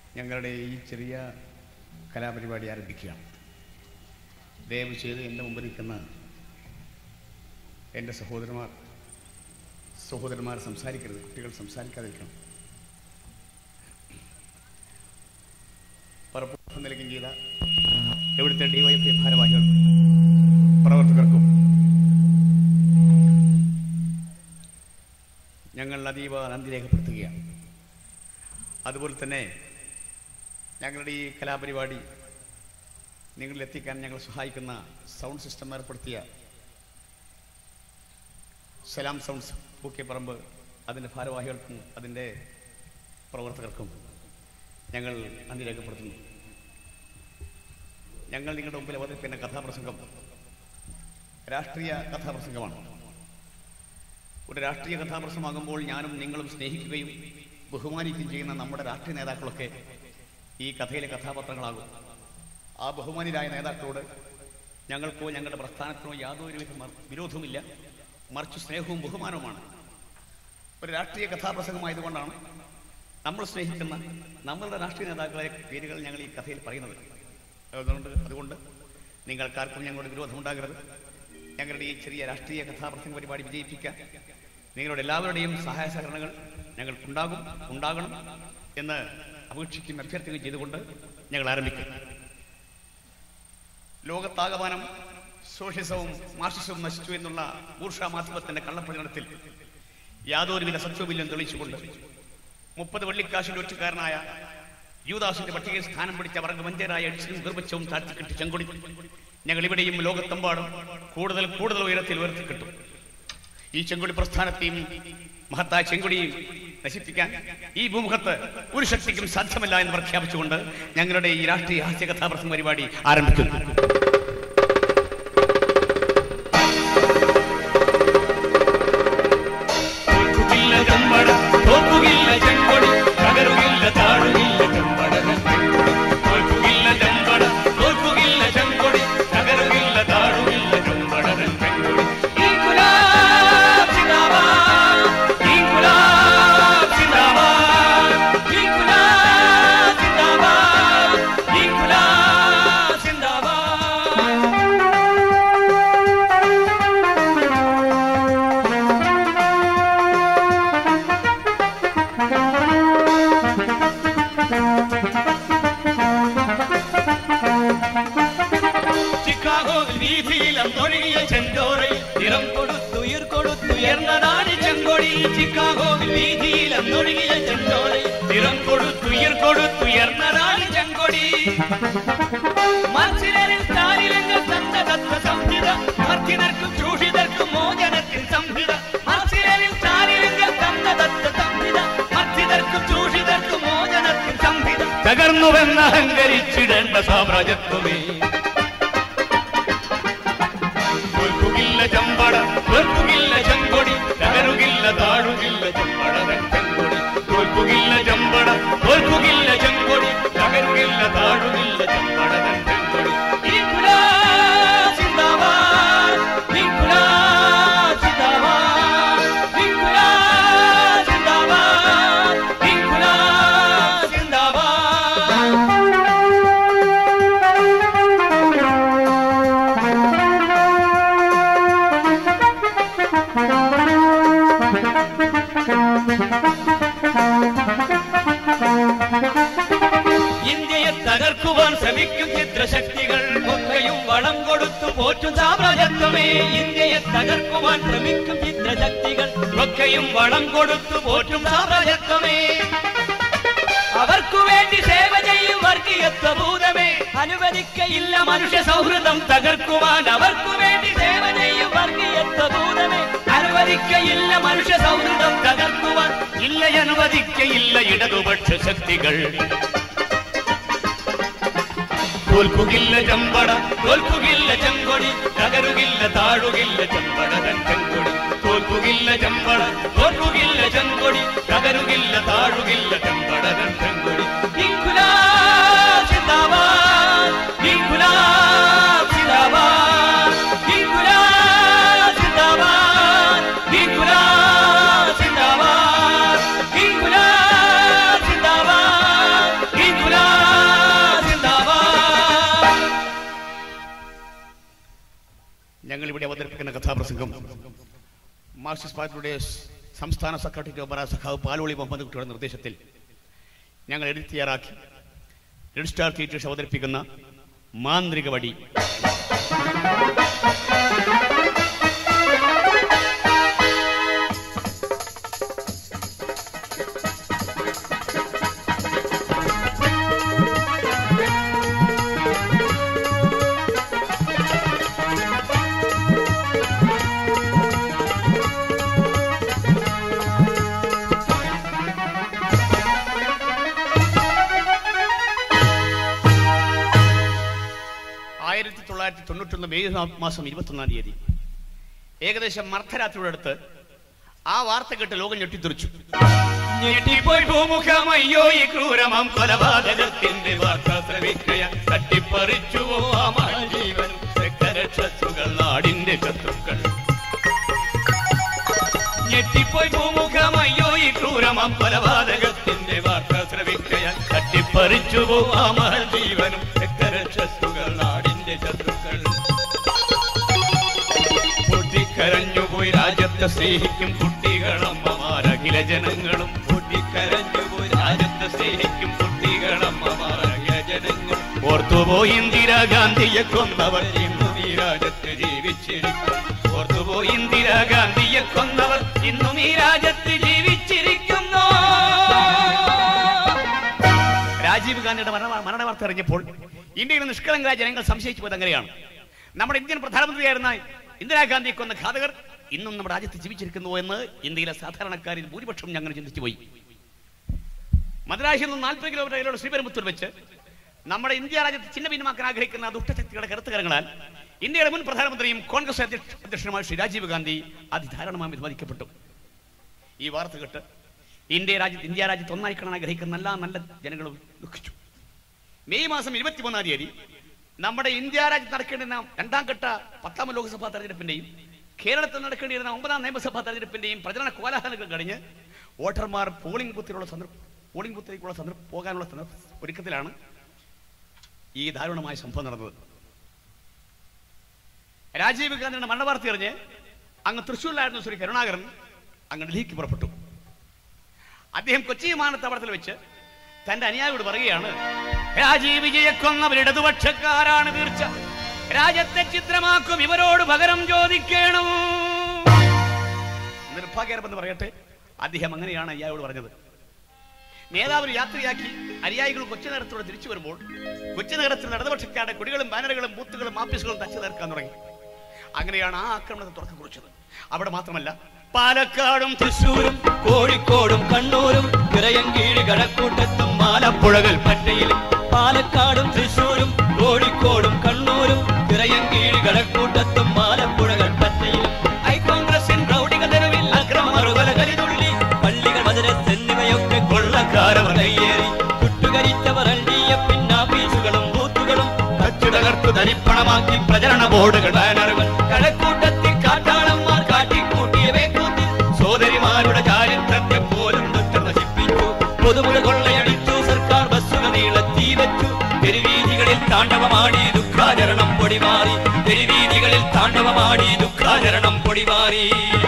ഞങ്ങളുടെ ഈ ചെറിയ കലാപരിപാടി ആരംഭിക്കുകയാണ് ദയവ് ചെയ്ത് എൻ്റെ മുമ്പിൽ നിൽക്കുന്ന എൻ്റെ സഹോദരന്മാർ സഹോദരന്മാർ സംസാരിക്കരുത് കുട്ടികൾ സംസാരിക്കാതിരിക്കണം പലപ്പോഴും നൽകുകയും ചെയ്ത ഇവിടുത്തെ ഡിവൈഎഫ്ഐ ഭാരവാഹികൾ പ്രവർത്തകർക്കും ഞങ്ങൾ അതീവ നന്ദി രേഖപ്പെടുത്തുകയാണ് അതുപോലെ തന്നെ ഞങ്ങളുടെ ഈ കലാപരിപാടി നിങ്ങളിൽ എത്തിക്കാൻ ഞങ്ങൾ സഹായിക്കുന്ന സൗണ്ട് സിസ്റ്റം ഏർപ്പെടുത്തിയ സലാം സൗണ്ട്സ് പൂക്കിപ്പറമ്പ് അതിൻ്റെ ഭാരവാഹികൾക്കും അതിൻ്റെ പ്രവർത്തകർക്കും ഞങ്ങൾ നന്ദി രേഖപ്പെടുത്തുന്നു ഞങ്ങൾ നിങ്ങളുടെ മുമ്പിൽ അവതരിപ്പിക്കുന്ന കഥാപ്രസംഗം രാഷ്ട്രീയ കഥാപ്രസംഗമാണ് ഒരു രാഷ്ട്രീയ കഥാപ്രസംഗമാകുമ്പോൾ ഞാനും നിങ്ങളും സ്നേഹിക്കുകയും ബഹുമാനിക്കുകയും ചെയ്യുന്ന നമ്മുടെ രാഷ്ട്രീയ നേതാക്കളൊക്കെ ഈ കഥയിലെ കഥാപാത്രങ്ങളാകും ആ ബഹുമാനിരായ നേതാക്കളോട് ഞങ്ങൾക്കോ ഞങ്ങളുടെ പ്രസ്ഥാനത്തിനോ യാതൊരുവിധ മർ- വിരോധവുമില്ല മറിച്ച് സ്നേഹവും ബഹുമാനവുമാണ് ഒരു രാഷ്ട്രീയ കഥാപ്രസംഗമായതുകൊണ്ടാണ് നമ്മൾ സ്നേഹിക്കുന്ന നമ്മളുടെ രാഷ്ട്രീയ നേതാക്കളെ പേരുകൾ ഞങ്ങൾ ഈ കഥയിൽ പറയുന്നത് അതുകൊണ്ട് അതുകൊണ്ട് നിങ്ങൾക്കാർക്കും ഞങ്ങളുടെ വിരോധമുണ്ടാകരുത് ഞങ്ങളുടെ ഈ ചെറിയ രാഷ്ട്രീയ കഥാപ്രസംഗ പരിപാടി വിജയിപ്പിക്കാൻ നിങ്ങളുടെ എല്ലാവരുടെയും സഹായ സഹകരണങ്ങൾ ഞങ്ങൾക്കുണ്ടാകും ഉണ്ടാകണം എന്ന് അപേക്ഷിക്കുകയും അഭ്യർത്ഥിക്കുകയും ചെയ്തുകൊണ്ട് ഞങ്ങൾ ആരംഭിക്കും ലോകത്താകമാനം സോഷ്യസവും മാർക്സിസവും നശിച്ചു എന്നുള്ള ഊർഷ മാധ്യമത്തിന്റെ കള്ളപ്രചരണത്തിൽ യാതൊരുവിധ സത്യവുമില്ലെന്ന് തെളിയിച്ചുകൊണ്ട് മുപ്പത് വെള്ളിക്കാശിന്റെ ഒറ്റക്കാരനായ യൂദാസിന്റെ പട്ടികയിൽ സ്ഥാനം പിടിച്ച വർഗവഞ്ചരായ എഡ്സനും ഗർഭച്ചവും താഴ്ത്തിക്കെട്ടി ചെങ്കൊടി ഞങ്ങൾ ഇവിടെയും ലോകത്തെമ്പാടും കൂടുതൽ കൂടുതൽ ഉയരത്തിൽ ഉയർത്തിക്കിട്ടും ഈ ചെങ്കൊടി പ്രസ്ഥാനത്തെയും മഹത്തായ ചെങ്കൊടിയും നശിപ്പിക്കാൻ ഈ ഭൂമുഖത്ത് ഒരു ശക്തിക്കും സാധ്യമല്ല എന്ന് പ്രഖ്യാപിച്ചുകൊണ്ട് ഞങ്ങളുടെ ഈ രാഷ്ട്രീയ ഹാസ്യ കഥാപ്രസംഗ പരിപാടി ആരംഭിക്കുന്നു തോൽക്കുകില്ല ചമ്പട, തോൽക്കുകില്ല ചെങ്കൊടി, തകരുകില്ല താഴുകില്ല ചെമ്പടകൾ ചെങ്കൊടി. തോൽക്കുകില്ല ചമ്പട, തോൽക്കുകില്ല ചെങ്കൊടി, തകരുകില്ല താഴുകില്ല ചെമ്പടകൾ ചെങ്കൊടി. ഇൻകുലാബ് സിന്ദാബാദ്, ഇൻകുലാബ് സിന്ദാബാദ്, ഇൻകുലാബ് സിന്ദാബാദ്, ഇൻകുലാബ് സിന്ദാബാദ്. ചിക്കാഗോയിൽ വീതിയിൽ അന്നൊഴുകിയ ചെന്തോറയിൽ നിറം കൊടുത്തുയിർ കൊടുത്തുയർന്നതാണ് ചെങ്കൊടി ചിക്കാഗോയിൽ വീതിയിൽ അന്നൊഴുകിയ ചെന്തോറയിൽ നിറം കൊടുത്തുയിർ കൊടുത്തുയർന്നതാണ് ചെങ്കൊടി മർച്ചിലരിൽ താരിലങ്ങൾ തന്ന തത്വ സംഹിത മർച്ചിനർക്കും ചൂഷിതർക്കും മോചനത്തിൽ സംഹിത മർച്ചിലരിൽ താരിലങ്ങൾ തന്ന തത്വ സംഹിത മർച്ചിതർക്കും ചൂഷിതർക്കും മോചനത്തിൽ സംഹിത തകർന്നുവെന്ന് അഹങ്കരിച്ചിടേണ്ട സാമ്രാജ്യത്വമേ തോൽക്കുകില്ല ചമ്പട തോൽക്കുകില്ല ചെങ്കൊടി തകരുകില്ല താഴുകില്ല ചമ്പട ചെങ്കൊടി തോൽക്കുകില്ല ചമ്പട തോൽക്കുകില്ല ചെങ്കൊടി തകരുകില്ല താഴുകില്ല ചമ്പട ചെങ്കൊടി ഇൻകുലാബ് സിന്ദാബാദ് ഇൻകുലാബ് സിന്ദാബാദ് ഇൻകുലാബ് സിന്ദാബാദ് ഇൻകുലാബ് സിന്ദാബാദ് ഇന്ത്യയെ തകർക്കുവാൻ ശ്രമിക്കും ചിത്രശക്തികൾ ഒക്കെയും വളം കൊടുത്തു പോറ്റും സാമ്രാജ്യത്വമേ ഇന്ത്യയെ തകർക്കുവാൻ ശ്രമിക്കും ചിത്രശക്തികൾ ഒക്കെയും വളം കൊടുത്തു പോറ്റും സാമ്രാജ്യത്വമേ അവർക്കു വേണ്ടി സേവ ചെയ്യും വർഗീയത്വ ഭൂതമേ അനുവദിക്കയില്ല മനുഷ്യ സൗഹൃദം തകർക്കുവാൻ അവർക്കു വേണ്ടി സേവ ചെയ്യും വർഗീയത്വ ഭൂതമേ അനുവദിക്കയില്ല മനുഷ്യ സൗഹൃദം തകർക്കുവാൻ ഇല്ല അനുവദിക്കയില്ല ഇടതുപക്ഷ ശക്തികൾ തോൽക്കുകില്ല ചമ്പട തോൽക്കുകില്ല ചെങ്കൊടി തകരുകില്ല താഴുകില്ല ചമ്പട ചെങ്കൊടി തോൽക്കുകില്ല ചമ്പട തോൽക്കുകില്ല ചെങ്കൊടി തകരുകില്ല താഴുകില്ല ചമ്പട ചെങ്കൊടി ഇൻകുലാബ് സിന്ദാബാദ് ഇൻകുലാബ് സിന്ദാബാദ് ഇൻകുലാബ് സിന്ദാബാദ് ഇൻകുലാബ് സിന്ദാബാദ് ഇൻകുലാബ് സിന്ദാബാദ് ഇൻകുലാബ് ഞങ്ങൾ ഇവിടെ അവതരിപ്പിക്കുന്ന കഥാപ്രസംഗം മാർക്സിസ്റ്റ് പാർട്ടിയുടെ സംസ്ഥാന സെക്രട്ടറി ഒബറ സഖാവ് പാലോളി മുഹമ്മദ് കുട്ടിയുടെ നിർദ്ദേശത്തിൽ ഞങ്ങൾ എഴുതി തയ്യാറാക്കി റെഡ് സ്റ്റാർ തിയേറ്റേഴ്സ് അവതരിപ്പിക്കുന്ന മാന്ത്രിക വടി ആയിരത്തി തൊള്ളായിരത്തി തൊണ്ണൂറ്റൊന്ന് മെയ് മാസം ഇരുപത്തൊന്നാം തീയതി ഏകദേശം മർദ്ധരാത്രിയുടെ അടുത്ത് ആ വാർത്ത കേട്ട് ലോകം ഞെട്ടിത്തെറിച്ചു ഞെട്ടിപ്പോയി ഭൂമുഖമയ്യോ ഈ ക്രൂരമം കൊലപാതകത്തിന്റെ വാർത്ത ശ്രമിക്കയ തട്ടിപ്പറിച്ചുവോ ആ ജീവൻ രക്ഷസുകൾ നാടിന്റെ ശത്രുക്കൾ ഞെട്ടിപ്പോയി ഭൂമുഖമയ്യോ ഈ ക്രൂരമം കൊലപാതകത്തിന്റെ വാർത്ത ശ്രമിക്കയ തട്ടിപ്പറിച്ചുവോ ആ ജീവനും രക്ഷസുകൾ നാടിന്റെ ശത്രുക്കൾ പൊട്ടിക്കരഞ്ഞുപോയി രാജ്യത്തെ സ്നേഹിക്കും കുട്ടികളമ്മമാർ അഖില ജനങ്ങളും പൊട്ടിക്കരഞ്ഞുപോയി രാജ്യത്തെ സ്നേഹിക്കും കുട്ടികളമ്മമാർ അഖില ജനങ്ങൾ ഓർത്തുപോയി ഇന്ദിരാഗാന്ധിയെ കൊന്നവർ ഇന്നും ഈ രാജ്യത്ത് ജീവിച്ചിരിക്കും ഓർത്തുപോയി ഇന്ദിരാഗാന്ധിയെ കൊന്നവർ ഇന്നും ഈ രാജ്യത്ത് ജീവിച്ചിരിക്കുന്നു രാജീവ് ഗാന്ധിയുടെ മരണ മരണ വാർത്ത അറിഞ്ഞപ്പോൾ ഇന്ത്യയിലെ നിഷ്കളങ്കരായ ജനങ്ങൾ സംശയിച്ചു പോയത് അങ്ങനെയാണ് നമ്മുടെ ഇന്ത്യൻ പ്രധാനമന്ത്രിയായിരുന്ന ഇന്ദിരാഗാന്ധിയെ കൊന്ന ഘാതകർ ഇന്നും നമ്മുടെ രാജ്യത്ത് ജീവിച്ചിരിക്കുന്നു എന്ന് ഇന്ത്യയിലെ സാധാരണക്കാരിൽ ഭൂരിപക്ഷം ഞങ്ങൾ ചിന്തിച്ചു പോയി മദ്രാശിയിൽ നിന്ന് നാൽപ്പത് കിലോമീറ്റർ അകലെയുള്ള ശ്രീപെരുമ്പത്തൂർ വെച്ച് നമ്മുടെ ഇന്ത്യ രാജ്യത്ത് ചിന്ന ഭിന്നമാക്കാൻ ആഗ്രഹിക്കുന്ന ദുഷ്ടശക്തികളുടെ കരുത്തുകരങ്ങളാൽ ഇന്ത്യയുടെ മുൻ പ്രധാനമന്ത്രിയും കോൺഗ്രസ് അധ്യക്ഷ അധ്യക്ഷനുമായ ശ്രീ രാജീവ് ഗാന്ധി അതിധാരണമായി വിമതിക്കപ്പെട്ടു ഈ വാർത്ത കേട്ട് ഇന്ത്യ രാജ്യത്ത് ഇന്ത്യ രാജ്യത്ത് ഒന്നായി കാണാൻ ആഗ്രഹിക്കുന്ന എല്ലാ നല്ല ജനങ്ങളും ദുഃഖിച്ചു മെയ് മാസം ഇരുപത്തിമൂന്നാം തീയതി നമ്മുടെ ഇന്ത്യ രാജ്യത്ത് നടക്കേണ്ടിരുന്ന രണ്ടാം ഘട്ട പത്താം ലോക്സഭാ തെരഞ്ഞെടുപ്പിന്റെയും കേരളത്തിൽ നടക്കേണ്ടിയിരുന്ന ഒമ്പതാം നിയമസഭാ തെരഞ്ഞെടുപ്പിന്റെയും പ്രചരണ കോലാഹലങ്ങൾ കഴിഞ്ഞ് വോട്ടർമാർ പോളിംഗ് ബൂത്തിലുള്ള സന്ദർഭ പോളിംഗ് ബൂത്തിലേക്കുള്ള സന്ദർഭ പോകാനുള്ള സന്ദർഭ ഒരുക്കത്തിലാണ് ഈ ദാരുണമായ സംഭവം നടന്നത് രാജീവ് ഗാന്ധിയുടെ മരണവാർത്ത അറിഞ്ഞ് അങ്ങ് തൃശ്ശൂരിലായിരുന്ന ശ്രീ കരുണാകരൻ അങ്ങ് ഡൽഹിക്ക് പുറപ്പെട്ടു അദ്ദേഹം കൊച്ചി വിമാനത്താവളത്തിൽ വെച്ച് തന്റെ അനുയായിയോട് പറയുകയാണ് രാജീവ് വിജയെ കൊന്നവർ ഇടതുപക്ഷക്കാരാണ് തീർച്ച രാജ്യത്തെ ചിത്രമാക്കും ഇവരോട് പകരം ചോദിക്കണം നിർഭാഗ്യകരമെന്ന് പറയട്ടെ അദ്ദേഹം അങ്ങനെയാണ് അയ്യായോട് പറഞ്ഞത് നേതാവ് യാത്രയാക്കി അനുയായികൾ കൊച്ചു നഗരത്തോടെ തിരിച്ചു വരുമ്പോൾ കൊച്ചു നഗരത്തിൽ ഇടതുപക്ഷക്കാരുടെ കൊടികളും ബാനറുകളും ബൂത്തുകളും ആഫീസുകളും തച്ചു തീർക്കാൻ തുടങ്ങി അങ്ങനെയാണ് ആ ആക്രമണത്തെ തുടക്കം കുറിച്ചത് അവിടെ മാത്രമല്ല പാലക്കാടും തൃശൂരും കോഴിക്കോടും കണ്ണൂരും കിറയൻകീഴ് കഴക്കൂട്ടത്തും ആലപ്പുഴകൾ പറ്റയിലും പാലക്കാടും തൃശൂരും കോഴിക്കോടും കണ്ണൂരും കിറയൻകീഴ് കഴക്കൂട്ടത്തും ആലപ്പുഴകൾ പറ്റയിലും ഐ കോൺഗ്രസിൻ റൗഡിക തെരുവിൽ അക്രമറുകല കരിതുള്ളി പള്ളികൾ മദരസ് എന്നിവയൊക്കെ കൊള്ളക്കാരവർ കയ്യേറി ചുട്ടുകരിച്ചവർ എൽ ഡി എഫിൻ ആഫീസുകളും ബൂത്തുകളും തച്ചു തകർത്തു ധരിപ്പണമാക്കി പ്രചരണ ബോർഡുകൾ ബാനറുകൾ കഴക്കൂട്ടത്തിൽ കാട്ടാളന്മാർ കാട്ടിക്കൂട്ടിയ വേക്കൂത്തിൽ സോദരിമാരുടെ ചാരിത്രത്തെ പോലും ദുഷ്ടം നശിപ്പിച്ചു പൊതുമുഴ കൊള്ളയടിച്ചു സർക്കാർ ബസ്സുകൾ നീളത്തി വെച്ചു തെരുവീതികളിൽ താണ്ഡവമാടി ദുഃഖാചരണം പൊടിമാറി തെരുവീതികളിൽ താണ്ഡവമാടി ദുഃഖാചരണം പൊടിമാറി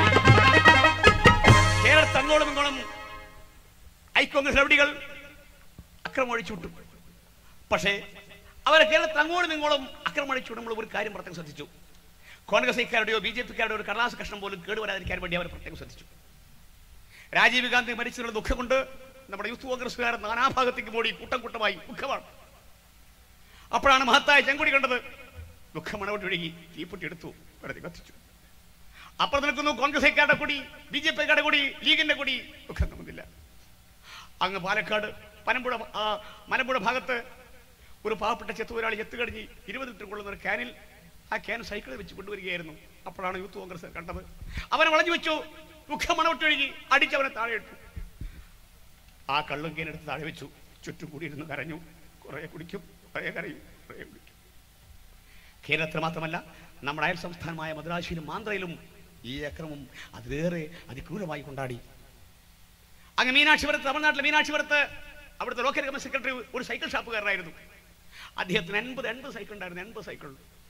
കേരളത്തിൽ അങ്ങോളം ഇങ്ങോളം ഐ കോൺഗ്രസ് നടപടികൾ അക്രമം ഒഴിച്ചു വിട്ടു പക്ഷേ അവരെ കേരളത്തിൽ അങ്ങോളം ഇങ്ങോളം അക്രമം ഒഴിച്ചു വിടുമ്പോൾ ഒരു കാര്യം പ്രത്യേകം ശ്രദ്ധിച്ചു കോൺഗ്രസ്സുകാരുടെയോ ബി ജെ പിക്കാരുടെയോ ഒരു കടലാസ് കഷ്ണം പോലും കേടുവരാതിരിക്കാൻ വേണ്ടി അവർ പ്രത്യേകം ശ്രദ്ധിച്ചു രാജീവ് ഗാന്ധി മരിച്ചതിനുള്ള ദുഃഖം കൊണ്ട് നമ്മുടെ യൂത്ത് കോൺഗ്രസ്സുകാർ നാനാഭാഗത്തേക്ക് ഓടി കൂട്ടം കൂട്ടമായി ദുഃഖമാണ് അപ്പോഴാണ് മഹത്തായ ചെങ്കൊടി കണ്ടത് ദുഃഖം മണവട്ടി ഒഴുകി തീപ്പൊട്ടി എടുത്തു വെറുതെ കത്തിച്ചു അപ്പുറത്ത് നിൽക്കുന്നു കോൺഗ്രസ്സുകാരുടെ കൊടി ബി ജെ പിക്കാരുടെ കൊടി ലീഗിന്റെ കൊടി ദുഃഖം തോന്നുന്നില്ല അങ്ങ് പാലക്കാട് പനമ്പുഴ ആ, മലമ്പുഴ ഭാഗത്ത് ഒരു പാവപ്പെട്ട ചെത്തുതൊരാളി ചെത്ത് കഴിഞ്ഞ് ഇരുപത് ലിറ്റർ കൊള്ളുന്ന ഒരു ക്യാനിൽ ആ ക്യാൻ സൈക്കിളിൽ വെച്ച് കൊണ്ടുവരികയായിരുന്നു അപ്പോഴാണ് യൂത്ത് കോൺഗ്രസ് കണ്ടത് അവനെ വളഞ്ഞു വെച്ചു ദുഃഖം മണവിട്ടൊഴുകി അടിച്ചവനെ താഴെ ഇട്ടു ആ കള്ളും ക്യാൻ എടുത്ത് താഴെ വെച്ചു ചുറ്റും കൂടിയിരുന്ന് കരഞ്ഞു കുറേ കുടിക്കും കുറേ കരയും കുറേ കുടിക്കും കേരളത്തിൽ മാത്രമല്ല നമ്മുടെ അയൽ സംസ്ഥാനമായ മദ്രാശിയിലും ആന്ധ്രയിലും ഈ അക്രമം അതിലേറെ അതിക്രൂരമായി കൊണ്ടാടി അങ്ങ് മീനാക്ഷിപുരത്ത് തമിഴ്നാട്ടിലെ മീനാക്ഷിപുരത്ത് അവിടുത്തെ ലോക്കൽ ഗവൺമെന്റ് സെക്രട്ടറി ഒരു സൈക്കിൾ ഷാപ്പുകാരനായിരുന്നു അദ്ദേഹത്തിന് എൺപത് എൺപത് സൈക്കിൾ ഉണ്ടായിരുന്നു എൺപത് സൈക്കിൾ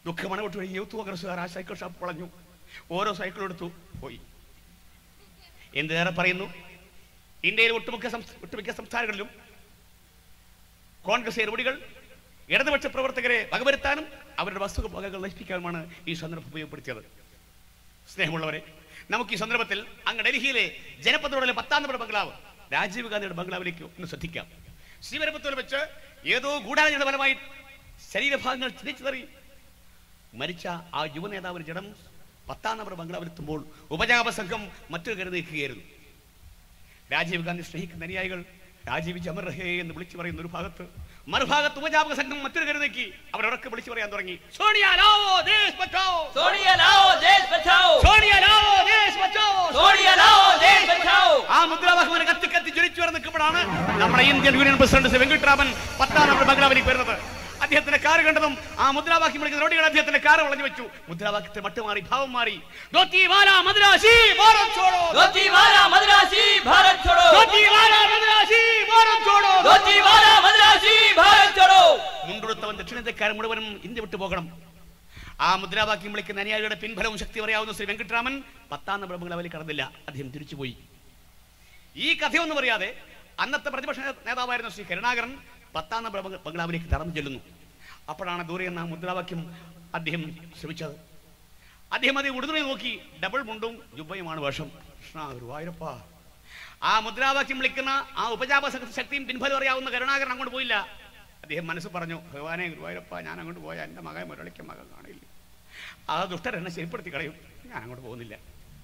ദുഃഖമണ വിട്ടു യൂത്ത് കോൺഗ്രസ്സുകാർ ആ സൈക്കിൾ ഷോപ്പ് വളഞ്ഞു ഓരോ സൈക്കിൾ എടുത്തു പോയി എന്തിനേറെ പറയുന്നു ഇന്ത്യയിൽ ഒട്ടുമിക്ക സംസ്ഥ- ഒട്ടുമിക്ക സംസ്ഥാനങ്ങളിലും കോൺഗ്രസ് എറുപടികൾ ഇടതുപക്ഷ പ്രവർത്തകരെ വകവരുത്താനും അവരുടെ വസ്തു വകകൾ നശിപ്പിക്കാനുമാണ് ഈ സന്ദർഭം ഉപയോഗപ്പെടുത്തിയത് സ്നേഹമുള്ളവരെ നമുക്ക് ഈ സന്ദർഭത്തിൽ അങ്ങ് ഡൽഹിയിലെ ജനപദയുടെ പത്താം നമ്പർ ബംഗ്ലാവ് രാജീവ് ഗാന്ധിയുടെ ബംഗ്ലാവിലേക്ക് ഒന്ന് ശ്രദ്ധിക്കാം ശ്രീവരപ്പത്തോട് വെച്ച് ഏതോ ഗൂഢാലോചനയുടെ ഫലമായി ശരീരഭാഗങ്ങൾ ചിരിച്ചതറി മരിച്ച ആ യുവ നേതാവിന് ജഡം പത്താം നമ്പർ ബംഗ്ലാവിലെത്തുമ്പോൾ ഉപജാപ സംഘം മറ്റൊരു കരുതി നിൽക്കുകയായിരുന്നു രാജീവ് ഗാന്ധി സ്നേഹിക്കുന്ന അനുയായികൾ രാജീവ് ജമർ റഹേ എന്ന് വിളിച്ചു പറയുന്ന ഒരു ഭാഗത്ത് മറുഭാഗത്ത് ഉപജാപക സംഘം മറ്റൊരു കരുതി നീക്കി അവരൊക്കെ വിളിച്ചു പറയാൻ തുടങ്ങി സോണിയ ലാവോ ദേശ് ബച്ചാവോ सोनिया लाओ देश बचाओ സോണിയ ലാവോ ദേശ് ബച്ചാവോ सोनिया लाओ देश बचाओ ആ മുദ്രാവാക്യം കത്തി കത്തി ജ്വലിച്ചു വരെ നിൽക്കുമ്പോഴാണ് നമ്മുടെ Indian union president Shri Venkataraman പത്താം നമ്പർ ബംഗ്ലാവിലേക്ക് വരുന്നത് അദ്ദേഹത്തിന്റെ കാറ് കണ്ടതും ആ മുദ്രാവാക്യം വിളിക്കുന്ന റോഡികൾ അദ്ദേഹത്തിന്റെ കാറ് വളഞ്ഞു വെച്ചു മുദ്രാവാക്യത്തെ മട്ട് മാറി ഭാവം മാറി ധോത്തി വാല മദ്രാസി ഭാരത് ചോടോ धोती वाला मद्रासी भारत छोड़ो ധോത്തി വാല മദ്രാസി ഭാരത് ചോടോ धोती वाला मद्रासी भारत छोड़ो മുണ്ടുടുത്തവൻ ദക്ഷിണേന്ത്യക്കാരൻ മുഴുവനും ഇന്ത്യ വിട്ടു പോകണം ആ മുദ്രാവാക്യം വിളിക്കുന്ന അനുയായികളുടെ പിൻഫലവും ശക്തി പറയാവുന്ന ശ്രീ വെങ്കട്ടരാമൻ പത്താം നമ്പർ ബംഗ്ലാവിൽ കടന്നില്ല അദ്ദേഹം തിരിച്ചുപോയി ഈ കഥയൊന്നും അറിയാതെ അന്നത്തെ പ്രതിപക്ഷ നേതാവായിരുന്ന ശ്രീ കരുണാകരൻ പത്താം നമ്പർ ബംഗ്ല- ബംഗ്ലാവിലേക്ക് കടന്നു ചെല്ലുന്നു അപ്പോഴാണ് ദൂരെ എന്ന മുദ്രാവാക്യം അദ്ദേഹം ശ്രമിച്ചത് അദ്ദേഹം അത് ഉടുതുണി നോക്കി ഡബിൾ മുണ്ടും ജുബയുമാണ് വേഷം കൃഷ്ണ ഗുരുവായൂരപ്പ ആ മുദ്രാവാക്യം വിളിക്കുന്ന ആ ഉപജാപ ശക്തി- ശക്തിയും പിൻഫലം അറിയാവുന്ന കരുണാകരൻ അങ്ങോട്ട് പോയില്ല അദ്ദേഹം മനസ്സ് പറഞ്ഞു ഭഗവാനെ ഗുരുവായൂരപ്പ ഞാൻ അങ്ങോട്ട് പോയാൽ എൻ്റെ മകൻ മുരളിക്ക് മകൻ കാണില്ല ആ ദുഷ്ടർ എന്നെ ശരിപ്പെടുത്തി കളയും ഞാൻ അങ്ങോട്ട് പോകുന്നില്ല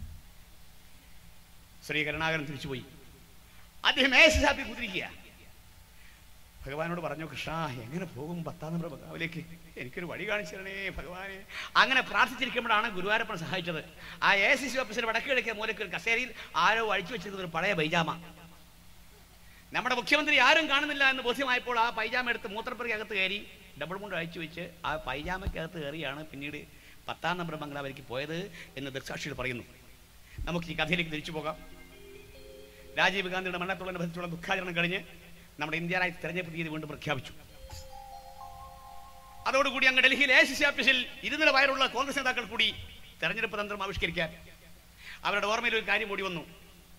ശ്രീ കരുണാകരൻ തിരിച്ചുപോയി അദ്ദേഹം മേശാപ്പി കുതിരിക്കുക ഭഗവാനോട് പറഞ്ഞു കൃഷ്ണ എങ്ങനെ പോകും പത്താം നമ്പർ ബംഗാവിലേക്ക് എനിക്കൊരു വഴി കാണിച്ചു തരണേ ഭഗവാനെ അങ്ങനെ പ്രാർത്ഥിച്ചിരിക്കുമ്പോഴാണ് ഗുരുവായൂരപ്പൻ സഹായിച്ചത് ആ എ സി സി ഓഫീസിന്റെ വടക്ക് കിഴക്കേ മൂലക്ക് ഒരു കസേരയിൽ ആരോ അഴിച്ചു വെച്ചിരുന്ന ഒരു പഴയ പൈജാമ നമ്മുടെ മുഖ്യമന്ത്രി ആരും കാണുന്നില്ല എന്ന് ബോധ്യമായപ്പോൾ ആ പൈജാമ എടുത്ത് മൂത്രപ്പുരയ്ക്കകത്ത് കയറി ഡബിൾ മുണ്ട് അഴിച്ചു വെച്ച് ആ പൈജാമയ്ക്കകത്ത് കയറിയാണ് പിന്നീട് പത്താം നമ്പർ ബംഗ്ലാവിലേക്ക് പോയത് എന്ന് ദൃക്സാക്ഷികൾ പറയുന്നു നമുക്ക് ഈ കഥയിലേക്ക് തിരിച്ചു പോകാം രാജീവ് ഗാന്ധിയുടെ മരണത്തോടനുബന്ധിച്ചുള്ള ദുഃഖാചരണം കഴിഞ്ഞ് നമ്മുടെ ഇന്ത്യ രാജ്യത്ത് തെരഞ്ഞെടുപ്പ് തീയതി വീണ്ടും പ്രഖ്യാപിച്ചു അതോടുകൂടി അങ്ങ് ഡൽഹിയിൽ എ സി സി ഓഫീസിൽ ഇരുന്നില വയറുള്ള കോൺഗ്രസ് നേതാക്കൾ കൂടി തെരഞ്ഞെടുപ്പ് തന്ത്രം ആവിഷ്കരിക്കാൻ അവരുടെ ഓർമ്മയിൽ ഒരു കാര്യം കൂടി വന്നു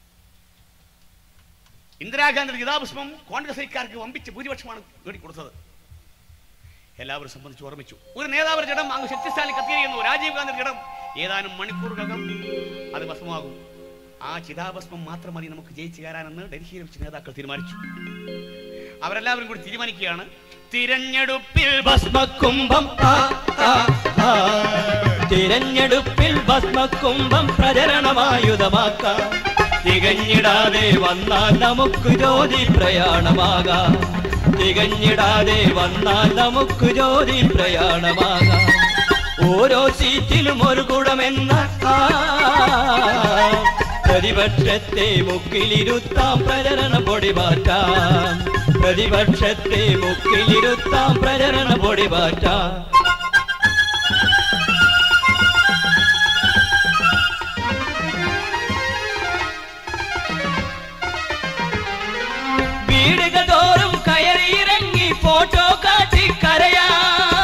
ഇന്ദിരാഗാന്ധിയുടെ ഗീതാപുഷ്പം കോൺഗ്രസ്സുകാർക്ക് വമ്പിച്ച് ഭൂരിപക്ഷമാണ് നേടിക്കൊടുത്തത് എല്ലാവരും സംബന്ധിച്ച് ഓർമ്മിച്ചു ഒരു നേതാവിന്റെ ജഡം അങ്ങ് ശക്തിസ്ഥാനിൽ കത്തിയിരിക്കുന്നു രാജീവ് ഗാന്ധിയുടെ ജഡം ഏതാനും മണിക്കൂറുകകം അത് ഭസ്മമാകും ആ ചിതാഭസ്മം മാത്രം മതി നമുക്ക് ജയിച്ചു കയറാനെന്ന് ഡൽഹിയിൽ വെച്ച് നേതാക്കൾ തീരുമാനിച്ചു അവരെല്ലാവരും കൂടി തീരുമാനിക്കുകയാണ് തിരഞ്ഞെടുപ്പിൽ ഭസ്മകുംഭം ആ, ആ, ആ. തിരഞ്ഞെടുപ്പിൽ ഭസ്മകുംഭം പ്രചരണമായുധമാക്കാം തികഞ്ഞിടാതെ വന്നാൽ നമുക്ക് ജ്യോതി പ്രയാണമാകാം തികഞ്ഞിടാതെ വന്നാൽ നമുക്ക് ജ്യോതി പ്രയാണമാകാം ഓരോ സീറ്റിലും ഒരു ഗുണമെന്ന ആ, പ്രതിപക്ഷത്തെ മുക്കിലിരുത്താം പ്രചരണ പൊടി മാറ്റാം പ്രതിപക്ഷത്തെ മുക്കിലിരുത്താം പ്രചരണ പൊടി മാറ്റാം വീടുകൾ തോറും കയറിയിറങ്ങി ഫോട്ടോ കാട്ടി കരയാം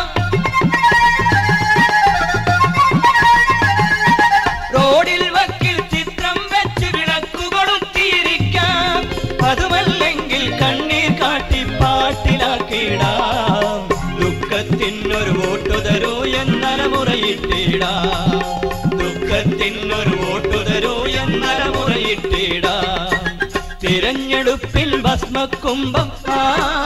റോഡിൽ വക്കിൽ ചിത്രം വെച്ച് വിളക്കുകൊളുത്തിയിരിക്കാം അതുമല്ലെങ്കിൽ കണ്ണീർ കാട്ടി പാട്ടിലാക്കിയിടാം ദുഃഖത്തിനൊരു വോട്ടു തരൂ എന്നലമുറയിട്ടിടാം ദുഃഖത്തിനൊരു വോട്ടു തരൂ എന്നലമുറയിട്ടിടാം തിരഞ്ഞെടുപ്പിൽ ഭസ്മക്കുംഭം ആ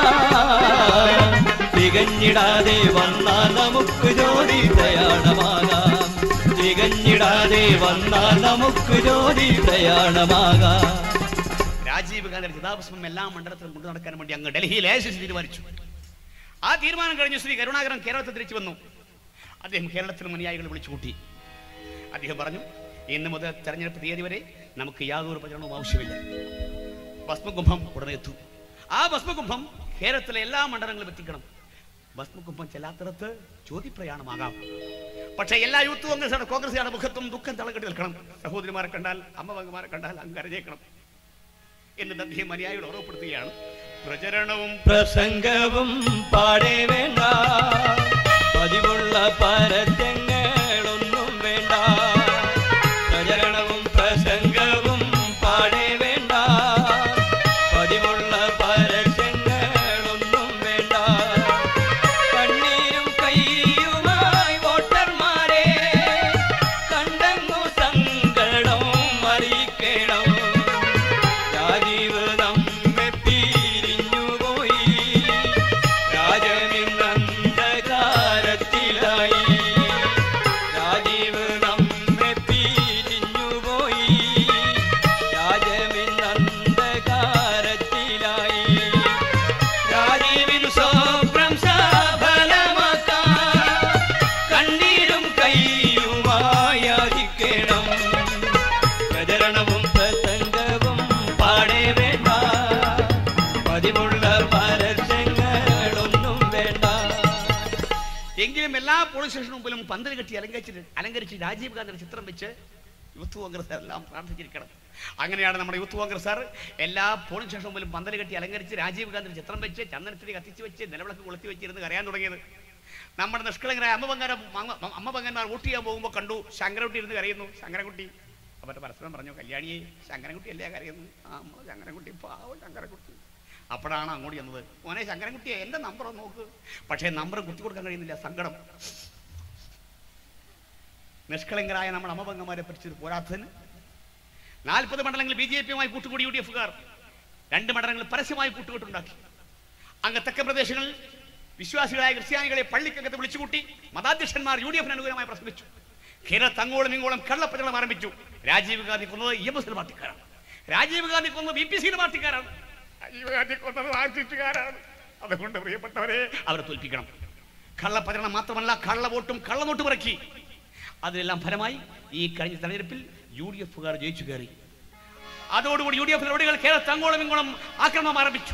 തികഞ്ഞിടാതെ വന്നാൽ നമുക്ക് ജ്യോതി പ്രയാണമാകാം തികഞ്ഞിടാതെ വന്നാൽ നമുക്ക് ജ്യോതി പ്രയാണമാകാം രാജീവ് ഗാന്ധിയുടെ ചിതാഭസ്മം എല്ലാ മണ്ഡലത്തിലും കൊണ്ടു നടക്കാൻ വേണ്ടി അങ്ങ് ഡൽഹിയിൽ എ സി സി തീരുമാനിച്ചു ആ തീരുമാനം കഴിഞ്ഞ് ശ്രീ കരുണാകരൻ കേരളത്തിൽ തിരിച്ചു വന്നു അദ്ദേഹം കേരളത്തിലും അനുയായികളെ വിളിച്ചു കൂട്ടി അദ്ദേഹം പറഞ്ഞു ഇന്ന് മുതൽ തെരഞ്ഞെടുപ്പ് തീയതി വരെ നമുക്ക് യാതൊരു പ്രചരണവും ആവശ്യമില്ല ഭസ്മകുംഭം ഉടനെ എത്തും ആ ഭസ്മകുംഭം കേരളത്തിലെ എല്ലാ മണ്ഡലങ്ങളിലും എത്തിക്കണം ഭസ്മകുംഭം ചെല്ലാത്തിടത്ത് ചോദ്യപ്രയാണമാകാം പക്ഷേ എല്ലാ യൂത്ത് കോൺഗ്രസ് കോൺഗ്രസുകാരുടെ മുഖത്തും ദുഃഖം തളകെട്ടി നിൽക്കണം സഹോദരിമാരെ കണ്ടാൽ അമ്മമാരെ കണ്ടാൽ അങ്കരജയിക്കണം എന്നിട്ട് അദ്ദേഹം അനുയായികൾ ഓർമ്മപ്പെടുത്തുകയാണ് പ്രചരണവും പ്രസംഗവും പാടേ വേണ്ട പതിവുള്ള പരസ്യങ്ങളൊന്നും വേണ്ട പ്രചരണവും പ്രസംഗവും പാടേ വേണ്ട പതിവുള്ള പരസ്യങ്ങളൊന്നും വേണ്ട കണ്ണീരും കയ്യുമായി വോട്ടർമാരെ കണ്ടങ്ങു സങ്കടം അറിയിക്കണം രാജീവ് നമ്മെ പിരിഞ്ഞുപോയി രാജനിന്നന്ധകാരത്തിലായി രാജീവ് നമ്മെ പിരിഞ്ഞുപോയി രാജമിന്നന്ധകാരത്തിലായി രാജീവിൻ സ്വപ്നം സഫലമാക്കാൻ കണ്ണീരും കയ്യുമായാതിക്കണം പ്രചരണവും പ്രസംഗവും പാടേ വേണ്ട പതിവുള്ള പരസ്യങ്ങളൊന്നും വേണ്ട എങ്കിലും എല്ലാ പോലീസ് സ്റ്റേഷന് മുമ്പിലും പന്തൽ കെട്ടി അലങ്കരിച്ച് അലങ്കരിച്ച് രാജീവ് ഗാന്ധിയുടെ ചിത്രം വെച്ച് യൂത്ത് കോൺഗ്രസ് എല്ലാം പ്രാർത്ഥിച്ചിരിക്കണം അങ്ങനെയാണ് നമ്മുടെ യൂത്ത് കോൺഗ്രസ് സാർ എല്ലാ പോലീസ് സ്റ്റേഷന് മുമ്പിലും പന്തൽ കെട്ടി അലങ്കരിച്ച് രാജീവ് ഗാന്ധിയുടെ ചിത്രം വെച്ച് ചന്ദനത്തിരി കത്തിച്ച് വെച്ച് നിലവിളക്ക് കൊളുത്തി വെച്ചിരുന്ന് കരയാൻ തുടങ്ങിയത് നമ്മുടെ നിഷ്കളങ്കരായ അമ്മപങ്കര അമ്മപങ്കന്മാർ വോട്ട് ചെയ്യാൻ പോകുമ്പോൾ കണ്ടു ശങ്കരൻകുട്ടി ഇരുന്ന് കരയുന്നു ശങ്കരൻകുട്ടി അവരുടെ പരസ്പരം പറഞ്ഞു കല്യാണിയെ ശങ്കരൻകുട്ടി അല്ലേ കരയുന്നു ആ അമ്മ ശങ്കരൻകുട്ടി പാവം ശങ്കരൻകുട്ടി അപ്പോഴാണ് അങ്ങോട്ട് ചെന്നത് മോനെ ശങ്കരൻകുട്ടിയെ എൻ്റെ നമ്പർ ഒന്ന് നോക്ക് പക്ഷേ നമ്പർ കുത്തി കൊടുക്കാൻ കഴിയുന്നില്ല സങ്കടം നിഷ്കളങ്കരായ നമ്മുടെ അമ്മപങ്കന്മാരെ പറ്റിച്ചത് പോരാത്തതിന് നാൽപ്പത് മണ്ഡലങ്ങളിൽ ബി ജെ പിയുമായി കൂട്ടുകൂടി യു ഡി എഫുകാർ രണ്ട് മണ്ഡലങ്ങളിൽ പരസ്യമായി കൂട്ടുകെട്ടുണ്ടാക്കി അങ്ങ് തെക്കൻ പ്രദേശങ്ങളിൽ വിശ്വാസികളായ ക്രിസ്ത്യാനികളെ പള്ളിക്കകത്ത് വിളിച്ചുകൂട്ടി മതാധ്യക്ഷന്മാർ യു ഡി എഫിന് അനുകൂലമായി പ്രസംഗിച്ചു കേരളത്ത് അങ്ങോളം ഇങ്ങോളം കള്ളപ്രചരണം ആരംഭിച്ചു രാജീവ് ഗാന്ധി കൊന്നത് ഇ എം എസ് പാർട്ടിക്കാരാണ് രാജീവ് ഗാന്ധി കൊന്നത് ബി പി സിയുടെ പാർട്ടിക്കാരാണ് രാജീവ് ഗാന്ധി കൊന്നത് മാർക്സിസ്റ്റുകാരാണ് അതുകൊണ്ട് പ്രിയപ്പെട്ടവരെ അവരെ തോൽപ്പിക്കണം കള്ളപ്രചരണം മാത്രമല്ല കള്ളവോട്ടും കള്ളനോട്ടും ഇറക്കി അതിനെല്ലാം ഫലമായി ഈ കഴിഞ്ഞ തെരഞ്ഞെടുപ്പിൽ യു ഡി എഫുകാർ ജയിച്ചു കയറി അതോടുകൂടി യു ഡി എഫ് നടപടികൾ കേരളത്തിൽ അങ്ങോളം ഇങ്ങോളം ആക്രമണം ആരംഭിച്ചു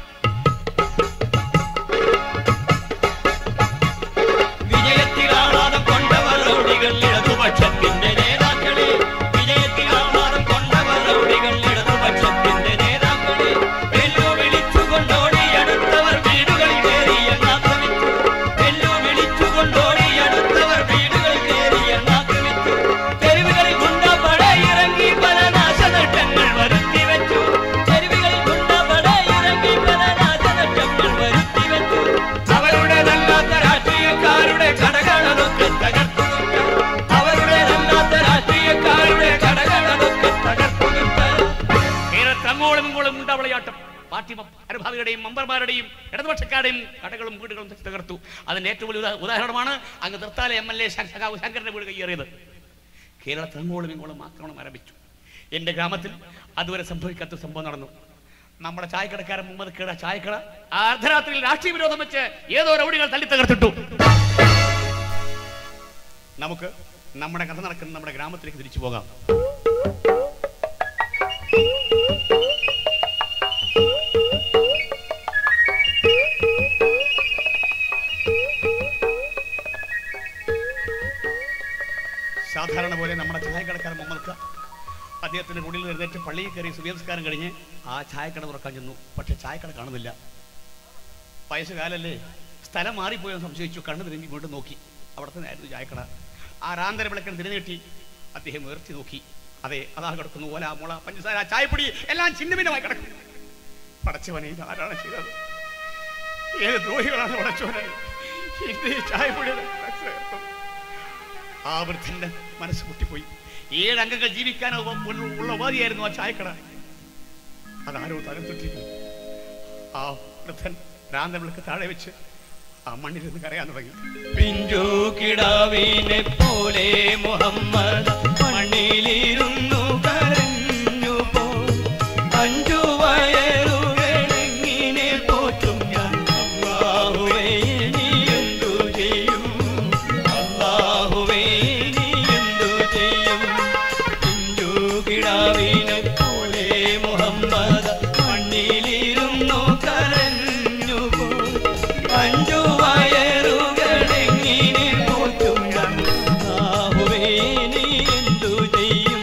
വിജയത്തിലാഹ്ലാദം കൊണ്ടവർ റൗഡികൾ ഇടതുപക്ഷത്തിന്റെ നേതാക്കളെ വിജയത്തിലാഹ്ലാദം കൊണ്ടവർ റൗഡികൾ ഇടതുപക്ഷത്തിന്റെ നേതാക്കളെ വെല്ലുവിളിച്ചുകൊണ്ടോടി അടുത്തവർ വീടുകളിൽ കയറി എന്നാക്രമിച്ചു വെല്ലുവിളിച്ചുകൊണ്ടോടി അടുത്തവർ വീടുകളിൽ കയറി എന്നാക്രമിച്ചു തെരുവുകളിൽ ഗുണ്ടപ്പട ഇറങ്ങി പല നാശനഷ്ടങ്ങൾ വരുത്തി വെച്ചു തെരുവുകളിൽ ഗുണ്ടപ്പട ഇറങ്ങി പല നാശനഷ്ടങ്ങൾ വരുത്തി വെച്ചു അവരുടേതല്ലാത്ത രാഷ്ട്രീയക്കാരുടെ കടകളൊക്കെ തകർത്തു അവരുടേതല്ലാത്ത രാഷ്ട്രീയക്കാരുടെ കടകളൊക്കെ തകർത്തു കേരളത്തിൽ അങ്ങോളം ഇങ്ങോളം ഉണ്ടാവളയാട്ടം പാർട്ടി മ- അനുഭാവികളുടെയും മെമ്പർമാരുടെയും ഇടതുപക്ഷക്കാരുടെയും കടകളും വീടുകളും തകർത്തു അതിന്റെ ഏറ്റവും വലിയ ഉദാ- ഉദാഹരണമാണ് അങ്ങ് നിർത്താല എം എൽ എ സഖാവ് ശങ്കരന്റെ വീട് കയ്യേറിയത് കേരളത്തിൽ അങ്ങോളം ഇങ്ങോളം ആക്രമണം ആരംഭിച്ചു എന്റെ ഗ്രാമത്തിൽ അതുവരെ സംഭവിക്കാത്ത സംഭവം നടന്നു നമ്മുടെ ചായക്കടക്കാരൻ മുഹമ്മദ് കേട ചായക്കട ആ അർദ്ധരാത്രിയിൽ രാഷ്ട്രീയ വിരോധം വെച്ച് ഏതോ റൗഡികൾ തല്ലി തകർത്തിട്ടു നമുക്ക് നമ്മുടെ കഥ നടക്കുന്ന നമ്മുടെ ഗ്രാമത്തിലേക്ക് തിരിച്ചു പോകാം സാധാരണ പോലെ നമ്മുടെ ചായക്കടക്കാരൻ മുഹമ്മദ് ഖാൻ അദ്ദേഹത്തിന്റെ കുടിയിൽ എഴുന്നേറ്റ് പള്ളിയിൽ കയറി സുബേസ്കാരം കഴിഞ്ഞ് ആ ചായക്കട തുറക്കാൻ ചെന്നു പക്ഷെ ചായക്കട കാണുന്നില്ല വയസ്സുകാലല്ലേ സ്ഥലം മാറിപ്പോയെന്ന് സംശയിച്ചു കണ്ണു തിരിഞ്ഞ് വീണ്ടും നോക്കി അവിടെ തന്നെ ആയിരുന്നു ചായക്കട ആ രാന്തര വിളക്കിന് തിരിഞ്ഞെട്ടി അദ്ദേഹം ഉയർത്തി നോക്കി അതെ അതാ കിടക്കുന്നു ഓല മുള പഞ്ചസാര ചായപ്പൊടി എല്ലാം ചിന്നഭിന്നമായി കിടക്കും പടച്ചവനെ ഇത് ആരാണ് ചെയ്തത് ഏത് ദ്രോഹികളാണ് പടച്ചവനെ ഇത് ഈ ചായപ്പൊടി ആ വൃദ്ധന്റെ മനസ്സ് പൊട്ടിപ്പോയി ഏഴ് അംഗങ്ങൾ ജീവിക്കാൻ ഉവ- ഉള്ള- ഉള്ള ഉപാധിയായിരുന്നു ആ ചായക്കട അതാരോ തരം തൊട്ടിരിക്കുന്നു ആ വൃദ്ധൻ ഭ്രാന്തൻ വിളക്ക് താഴെ വെച്ച് ആ മണ്ണിലിരുന്ന് കരയാൻ തുടങ്ങി പിഞ്ചു കിടാവിനെ പോലെ മുഹമ്മദ് മണ്ണിലിരുന്നു കരഞ്ഞു പോ അഞ്ചു വയറുകളെങ്ങിനെ പോറ്റും ഞാൻ അള്ളാഹുവേ നീ എന്തു ചെയ്യും അള്ളാഹുവേ നീ എന്തു ചെയ്യും പിഞ്ചു കിടാവിനെ പോലെ മുഹമ്മദ് മണ്ണിലിരുന്നു കരഞ്ഞു പോ അഞ്ചു വയറുകളെങ്ങിനെ പോറ്റും ഞാൻ അല്ലാഹുവേ നീ എന്തു ചെയ്യും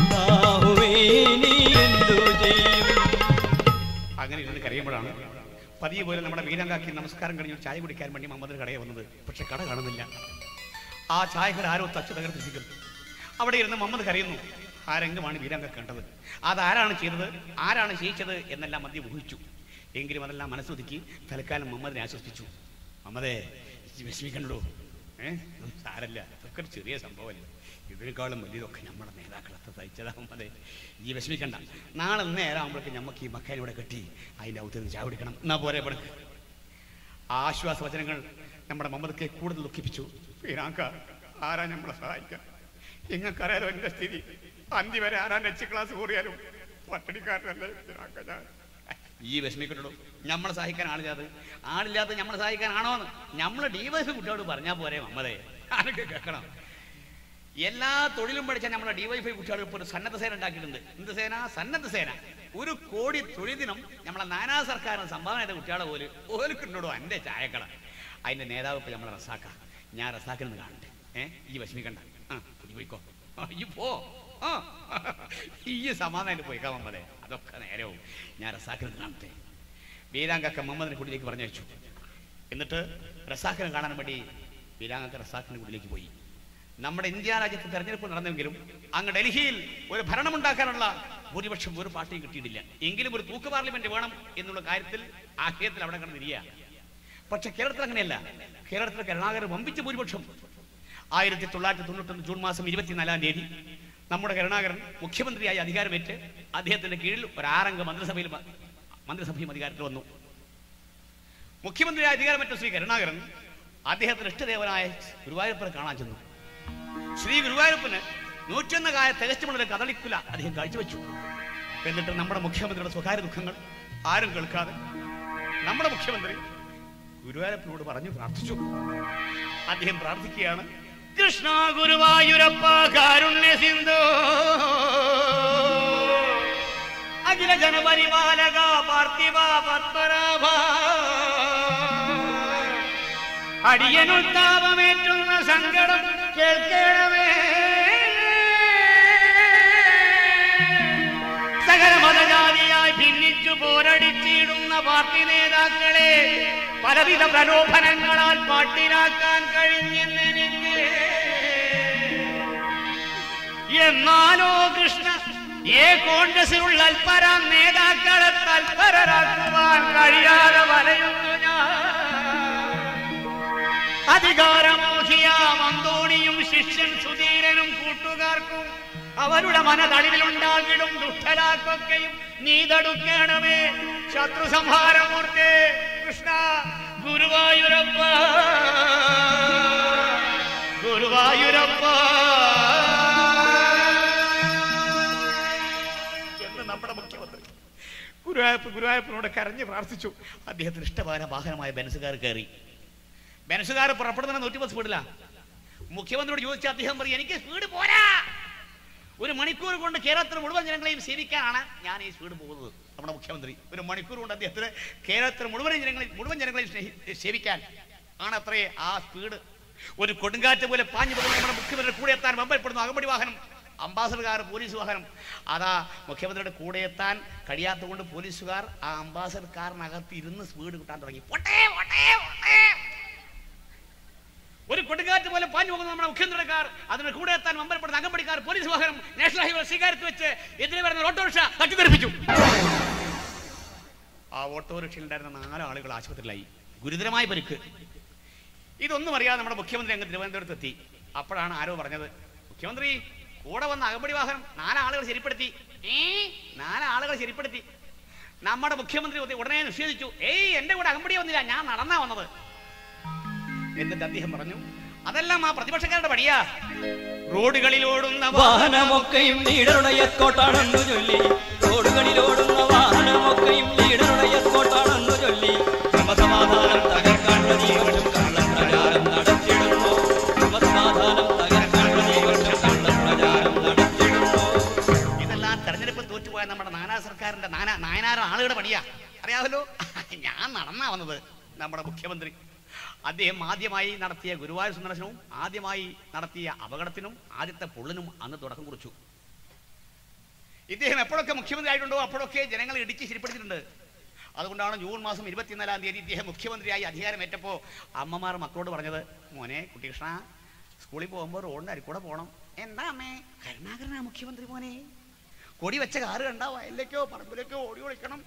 അല്ലാഹുവേ നീ എന്തു ചെയ്യും അങ്ങനെ ഇരുന്ന് കരയുമ്പോഴാണ് പതിയെ പോലെ നമ്മുടെ വീരങ്കാക്കി നമസ്കാരം കഴിഞ്ഞ് ഒരു ചായ കുടിക്കാൻ വേണ്ടി മുഹമ്മദിന് കടയിൽ വന്നത് പക്ഷെ കട കാണുന്നില്ല ആ ചായക്കട ആരോ തച്ചു തകർത്തിരിക്കുന്നു അവിടെ ഇരുന്ന് മുഹമ്മദ് കരയുന്നു ആ രംഗമാണ് വീരങ്ക കണ്ടത് അതാരാണ് ചെയ്തത് ആരാണ് ചെയ്യിച്ചത് എന്നെല്ലാം മദ്യം ഊഹിച്ചു എങ്കിലും അതെല്ലാം മനസ്സൊതുക്കി തൽക്കാലം മുഹമ്മദിനെ ആശ്വസിപ്പിച്ചു മുഹമ്മദേ ഈ വിഷമിക്കണ്ടോ ഏഹ് സാരല്ല ഇതൊക്കെ ഒരു ചെറിയ സംഭവമല്ലേ ഇതിനേക്കാളും വലിയതൊക്കെ നമ്മുടെ നേതാക്കളത്തെ തയ്ച്ചതാ മുഹമ്മദേ ഈ വിഷമിക്കണ്ട നാളെ നേരം ആകുമ്പോഴേക്കും നമുക്ക് ഈ മക്കാനെ ഇവിടെ കെട്ടി അതിൻ്റെ ഔത്തിൽ നിന്ന് ചാവിടിക്കണം എന്നാ പോരെ ഇവിടെ ആ ആശ്വാസ വചനങ്ങൾ നമ്മുടെ മമ്മദക്കെ കൂടുതൽ ദുഃഖിപ്പിച്ചു ഫിറാക്ക ആരാ നമ്മളെ സഹായിക്കാൻ നിങ്ങൾക്കറിയാലോ എൻ്റെ സ്ഥിതി അന്തി വരെ ആരാ എച്ച് ക്ലാസ് കൂറിയാലും പട്ടണിക്കാരനല്ലേ ഫിറാക്ക ഞാൻ ഈ വിഷമിക്കട്ടുള്ളൂ നമ്മളെ സഹായിക്കാൻ ആളില്ലാതെ ആളില്ലാതെ നമ്മളെ സഹായിക്കാനാണോന്ന് നമ്മൾ ഡിവൈസ് കുട്ടിയോട് പറഞ്ഞാൽ പോരെ മമ്മതേ അതൊക്കെ കേൾക്കണം എല്ലാ തൊഴിലും പഠിച്ച നമ്മളെ ഡിവൈഫൈ കുട്ടികൾ ഇപ്പോൾ ഒരു സന്നദ്ധ സേന ഉണ്ടാക്കിയിട്ടുണ്ട് എന്ത് സേന സന്നദ്ധ സേന ഒരു കോടി തൊഴിൽ ദിനം നമ്മളെ നാനാ സർക്കാരിന് സംഭാവന ചെയ്ത കുട്ടികളെ പോലും ഓൽക്കുണ്ടോ എൻ്റെ ചായക്കട അതിൻ്റെ നേതാവ് ഇപ്പം നമ്മളെ റസാക്ക ഞാൻ റസാക്കിൽ നിന്ന് കാണട്ടെ ഏഹ് ഈ വിഷമിക്കണ്ട ആ കുഞ്ഞു പോയിക്കോ ആ, ഈ പോ ആ ഈ സമാധാനം പോയിക്കാൻ മമ്മതേ അതൊക്കെ നേരവും ഞാൻ റസാക്കിൽ നിന്ന് കാണട്ടെ വീരാങ്കക്ക മുഹമ്മദിനെ കുടിലേക്ക് പറഞ്ഞയച്ചു എന്നിട്ട് റസാഖിനെ കാണാൻ വേണ്ടി വീരാങ്കക്ക റസാഖിന്റെ കുടിലേക്ക് പോയി നമ്മുടെ ഇന്ത്യ രാജ്യത്ത് തെരഞ്ഞെടുപ്പ് നടന്നെങ്കിലും അങ്ങ് ഡൽഹിയിൽ ഒരു ഭരണമുണ്ടാക്കാനുള്ള ഭൂരിപക്ഷം ഒരു പാർട്ടിയും കിട്ടിയിട്ടില്ല എങ്കിലും ഒരു തൂക്ക് പാർലമെന്റ് വേണം എന്നുള്ള കാര്യത്തിൽ ആശയത്തിൽ അവിടെ കിടന്നിരിക്കുക പക്ഷെ കേരളത്തിൽ അങ്ങനെയല്ല കേരളത്തിൽ കരുണാകരൻ വമ്പിച്ച ഭൂരിപക്ഷം ആയിരത്തി തൊള്ളായിരത്തി തൊണ്ണൂറ്റൊന്ന് ജൂൺ മാസം ഇരുപത്തിനാലാം തീയതി നമ്മുടെ കരുണാകരൻ മുഖ്യമന്ത്രിയായി അധികാരമേറ്റ് അദ്ദേഹത്തിന്റെ കീഴിൽ ഒരു ആറംഗ മന്ത്രിസഭയിൽ മ- മന്ത്രിസഭയും അധികാരത്തിൽ വന്നു മുഖ്യമന്ത്രിയായ അധികാരമേറ്റ ശ്രീ കരുണാകരൻ അദ്ദേഹത്തിന്റെ ഇഷ്ടദേവനായ ഗുരുവായൂരപ്പനെ കാണാൻ ചെന്നു ശ്രീ ഗുരുവായൂരപ്പന് നൂറ്റൊന്ന് കായ തികച്ചുമുള്ള കദളിക്കുല അദ്ദേഹം കാഴ്ചവെച്ചു എന്നിട്ട് നമ്മുടെ മുഖ്യമന്ത്രിയുടെ സ്വകാര്യ ദുഃഖങ്ങൾ ആരും കേൾക്കാതെ നമ്മുടെ മുഖ്യമന്ത്രി ഗുരുവായൂരപ്പനോട് പറഞ്ഞു പ്രാർത്ഥിച്ചു അദ്ദേഹം പ്രാർത്ഥിക്കുകയാണ് കൃഷ്ണ ഗുരുവായൂരപ്പ കാരുണ്യ സിന്ധു അഖില ജനപരിപാലക പാർത്ഥിവ പത്മനാഭ അടിയനുത്താപമേറ്റുന്ന സങ്കടം കേൾക്കണമേ സകല മതജാതിയായി ഭിന്നിച്ചു പോരടിച്ചിടുന്ന പാർട്ടി നേതാക്കളെ പലവിധ പ്രലോഭനങ്ങളാൽ പാട്ടിലാക്കാൻ കഴിഞ്ഞെന്നെനിക്ക് എന്നാലോ കൃഷ്ണ ഏ കോൺഗ്രസിലുള്ള അൽപര നേതാക്കളെ തൽപരരാക്കുവാൻ കഴിയാതെ വലയുന്നു ഞാൻ അധികാരമോഹിയ മന്തോണിയും ശിഷ്യൻ സുധീരനും കൂട്ടുകാർക്കും അവരുടെ മനതളിവിലുണ്ടാകിടും ദുഷ്ടലാക്കൊക്കെയും നീ തടുക്കണമേ ശത്രു സംഹാരമൂർത്തേ കൃഷ്ണ ഗുരുവായൂരപ്പ ഗുരുവായൂരപ്പ എന്ന് നമ്മുടെ മുഖ്യമന്ത്രി ഗുരുവായൂരപ്പ് ഗുരുവായൂരപ്പനോട് കരഞ്ഞ് പ്രാർത്ഥിച്ചു അദ്ദേഹത്തിന് ഇഷ്ടമായ വാഹനമായ ബെൻസുകാർ കയറി ബെൻസുകാർ പുറപ്പെടുന്ന നൂറ്റി പത്ത് സ്പീഡിലാ മുഖ്യമന്ത്രിയോട് ചോദിച്ച അദ്ദേഹം പറയും എനിക്ക് സ്പീഡ് പോരാ ഒരു മണിക്കൂർ കൊണ്ട് കേരളത്തിലെ മുഴുവൻ ജനങ്ങളെയും സേവിക്കാനാണ് ഞാൻ ഈ സ്പീഡ് പോകുന്നത് നമ്മുടെ മുഖ്യമന്ത്രി ഒരു മണിക്കൂർ കൊണ്ട് അദ്ദേഹത്തിന് കേരളത്തിലെ മുഴുവൻ ജനങ്ങളെയും മുഴുവൻ ജനങ്ങളെയും സ്നേഹി- സേവിക്കാൻ ആണ് അത്രേ ആ സ്പീഡ് ഒരു കൊടുങ്കാറ്റ് പോലെ പാഞ്ഞു പോകുന്ന നമ്മുടെ മുഖ്യമന്ത്രി കൂടെ എത്താൻ വെമ്പൽപ്പെടുന്നു അകമ്പടി വാഹനം അംബാസഡർകാർ പോലീസ് വാഹനം അതാ മുഖ്യമന്ത്രിയുടെ കൂടെ എത്താൻ കഴിയാത്തതുകൊണ്ട് പോലീസുകാർ ആ അംബാസഡർ കാറിനകത്ത് ഇരുന്ന് സ്പീഡ് കിട്ടാൻ തുടങ്ങി പൊട്ടേ പൊട്ടേ പൊട്ടേ ഒരു കൊടുങ്കാറ്റ് പോലെ പാഞ്ഞു പോകുന്ന നമ്മുടെ മുഖ്യമന്ത്രിയുടെ കാർ അതിന് കൂടെ എത്താൻ മമ്പലപ്പെടുന്ന അകമ്പടിക്കാർ പോലീസ് വാഹനം നാഷണൽ ഹൈവേ സ്വീകാരത്ത് വെച്ച് എതിരെ വരുന്ന ഒരു ഓട്ടോറിക്ഷ തട്ടിത്തെറിപ്പിച്ചു ആ ഓട്ടോറിക്ഷയിൽ ഉണ്ടായിരുന്ന നാല് ആളുകൾ ആശുപത്രിയിലായി ഗുരുതരമായ പരിക്ക് ഇതൊന്നും അറിയാതെ നമ്മുടെ മുഖ്യമന്ത്രി അങ്ങ് തിരുവനന്തപുരത്ത് എത്തി അപ്പോഴാണ് ആരോ പറഞ്ഞത് മുഖ്യമന്ത്രി കൂടെ വന്ന അകമ്പടി വാഹനം നാലാളുകൾ ശരിപ്പെടുത്തി ഏ നാലാളുകൾ ശരിപ്പെടുത്തി നമ്മുടെ മുഖ്യമന്ത്രി ഉടനെ- ഉടനെ നിഷേധിച്ചു ഏയ് എന്റെ കൂടെ അകമ്പടി വന്നില്ല ഞാൻ നടന്നാ വന്നത് എന്നിട്ട് അദ്ദേഹം പറഞ്ഞു അതെല്ലാം ആ പ്രതിപക്ഷക്കാരുടെ പടിയാ റോഡുകളിലോടുന്ന വാ- വാഹനമൊക്കെയും ലീഡറുടെ എസ്കോട്ടാണെന്നു ചൊല്ലി റോഡുകളിലോടുന്ന വാഹനമൊക്കെയും ലീഡറുടെ എസ്കോട്ടാണെന്നു ചൊല്ലി ക്രമസമാധാനം തകർക്കാൻ പ്രതിപക്ഷം കള്ളപ്രചാരം നടത്തിയിടുന്നു ക്രമസമാധാനം തകർക്കാൻ പ്രതിപക്ഷം കള്ളപ്രചാരം നടത്തിയിടുന്നു ഇതെല്ലാം തെരഞ്ഞെടുപ്പ് തോറ്റുപോയ നമ്മുടെ നാനാ സർക്കാരിന്റെ നാനാ നായനാറ് ആളുകളുടെ പണിയാ അറിയാമല്ലോ ഞാൻ നടന്നാ വന്നത് നമ്മുടെ മുഖ്യമന്ത്രി അദ്ദേഹം ആദ്യമായി നടത്തിയ ഗുരുവായൂർ സന്ദർശനവും ആദ്യമായി നടത്തിയ അപകടത്തിനും ആദ്യത്തെ പൊള്ളിനും അന്ന് തുടക്കം കുറിച്ചു ഇദ്ദേഹം എപ്പോഴൊക്കെ മുഖ്യമന്ത്രി ആയിട്ടുണ്ടോ അപ്പോഴൊക്കെ ജനങ്ങളെ ഇടിച്ച് ശരിപ്പെടുത്തിയിട്ടുണ്ട് അതുകൊണ്ടാണ് ജൂൺ മാസം ഇരുപത്തിനാലാം തീയതി ഇദ്ദേഹം മുഖ്യമന്ത്രിയായി അധികാരമേറ്റപ്പോൾ അമ്മമാർ മക്കളോട് പറഞ്ഞത് മോനെ കുട്ടികൃഷ്ണ സ്കൂളിൽ പോകുമ്പോൾ റോഡിൻ്റെ അരിക്കൂടെ പോകണം എന്താ അമ്മേ കരുണാകരനാ മുഖ്യമന്ത്രി മോനെ കൊടി വെച്ച കാറ് കണ്ടാ വയലിലേക്കോ പറമ്പിലേക്കോ ഓടി ഒളിക്കണം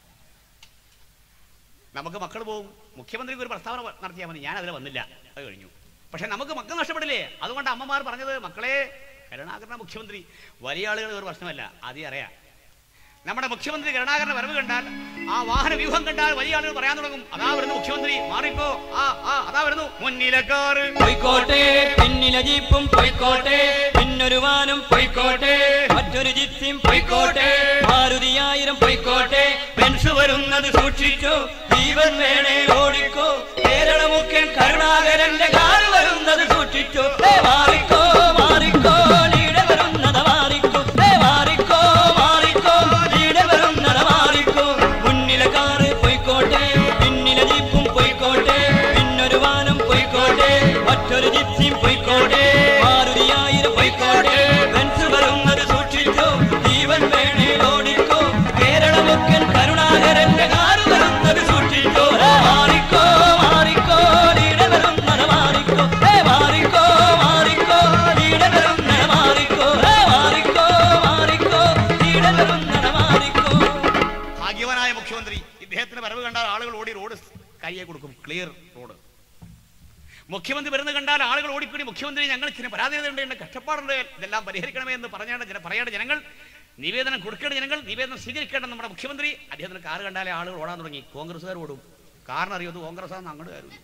നമുക്ക് മക്കൾ പോകും മുഖ്യമന്ത്രിക്ക് ഒരു പ്രസ്താവന നടത്തിയാൽ മതി ഞാൻ അതിൽ വന്നില്ല അത് കഴിഞ്ഞു പക്ഷെ നമുക്ക് മക്കൾ നഷ്ടപ്പെടില്ലേ അതുകൊണ്ട് അമ്മമാർ പറഞ്ഞത് മക്കളെ കരുണാകരന മുഖ്യമന്ത്രി വലിയ ആളുകൾ ഒരു പ്രശ്നമല്ല ആദ്യം അറിയാം നമ്മുടെ മുഖ്യമന്ത്രി കരുണാകരന്റെ വരവ് കണ്ടാൽ ആ വാഹന വ്യൂഹം കണ്ടാൽ വലിയ ആളുകൾ പറയാൻ തുടങ്ങും അതാ വരുന്നു മുഖ്യമന്ത്രി മാറിക്കോ ആ ആ അതാ വരുന്നു മുന്നിലെ കാറ് പൊയ്ക്കോട്ടെ പിന്നിലെ ജീപ്പും പൊയ്ക്കോട്ടെ പിന്നൊരു വാനും പൊയ്ക്കോട്ടെ മറ്റൊരു ജിപ്സിയും പൊയ്ക്കോട്ടെ മാരുതിയായിരം പൊയ്ക്കോട്ടെ പെൻസ് വരുന്നത് സൂക്ഷിച്ചോ ജീവൻ വേണേ ഓടിക്കോ കേരള മുഖ്യൻ കരുണാകരന്റെ കാറ് വരുന്നത് സൂക്ഷിച്ചോ ഏ, മാറിക്കോ മാറിക്കോ ലീഡ വരുന്നത് മാറിക്കോ ഏ, മാറിക്കോ മാറിക്കോ ലീഡ വരുന്നത് മാറിക്കോ മുന്നിലെ കാറ് പൊയ്ക്കോട്ടെ പിന്നിലെ ജീപ്പും പൊയ്ക്കോട്ടെ പിന്നൊരു വാനം പൊയ്ക്കോട്ടെ മറ്റൊരു ജിപ്സിയും പൊയ്ക്കോട്ടെ മാരുതിയായിരം പൊയ്ക്കോട്ടെ ബെൻസ് വരുന്നത് സൂക്ഷിച്ചോ ജീവൻ വേണേ ഓടിക്കോ കേരള മുഖ്യൻ കരുണാകരന്റെ കാറ് വരുന്നത് സൂക്ഷിച്ചോ ഏ, മാറിക്കോ മാറിക്കോ ലീഡ വരുന്നത് മാറിക്കോ ഏ, മാറിക്കോ മാറിക്കോ ലീഡ വരുന്നത് മാറിക്കോ ഏ, മാറിക്കോ മാറിക്കോ ലീഡ വരുന്നത് മാറിക്കോ ഭാഗ്യവാനായ മുഖ്യമന്ത്രി ഇദ്ദേഹത്തിന്റെ വരവ് കണ്ടാൽ ആളുകൾ ഓടി റോഡ് കയ്യെ കൊടുക്കും ക്ലിയർ റോഡ് മുഖ്യമന്ത്രി വരുന്നത് കണ്ടാൽ ആളുകൾ ഓടിക്കൂടി മുഖ്യമന്ത്രി ഞങ്ങൾ ഇച്ചിരി പരാതിയുണ്ട് എന്റെ കഷ്ടപ്പാടുണ്ട് ഇതെല്ലാം പരിഹരിക്കണമേ എന്ന് പറഞ്ഞേണ്ട ജന പറയേണ്ട ജനങ്ങൾ നിവേദനം കൊടുക്കേണ്ട ജനങ്ങൾ നിവേദനം സ്വീകരിക്കേണ്ട നമ്മുടെ മുഖ്യമന്ത്രി അദ്ദേഹത്തിന് കാറ് കണ്ടാലേ ആളുകൾ ഓടാൻ തുടങ്ങി കോൺഗ്രസ്സുകാർ ഓടും കാരണം അറിയോ ഇത് കോൺഗ്രസ് ആണെന്ന് അങ്ങോട്ട് കയറും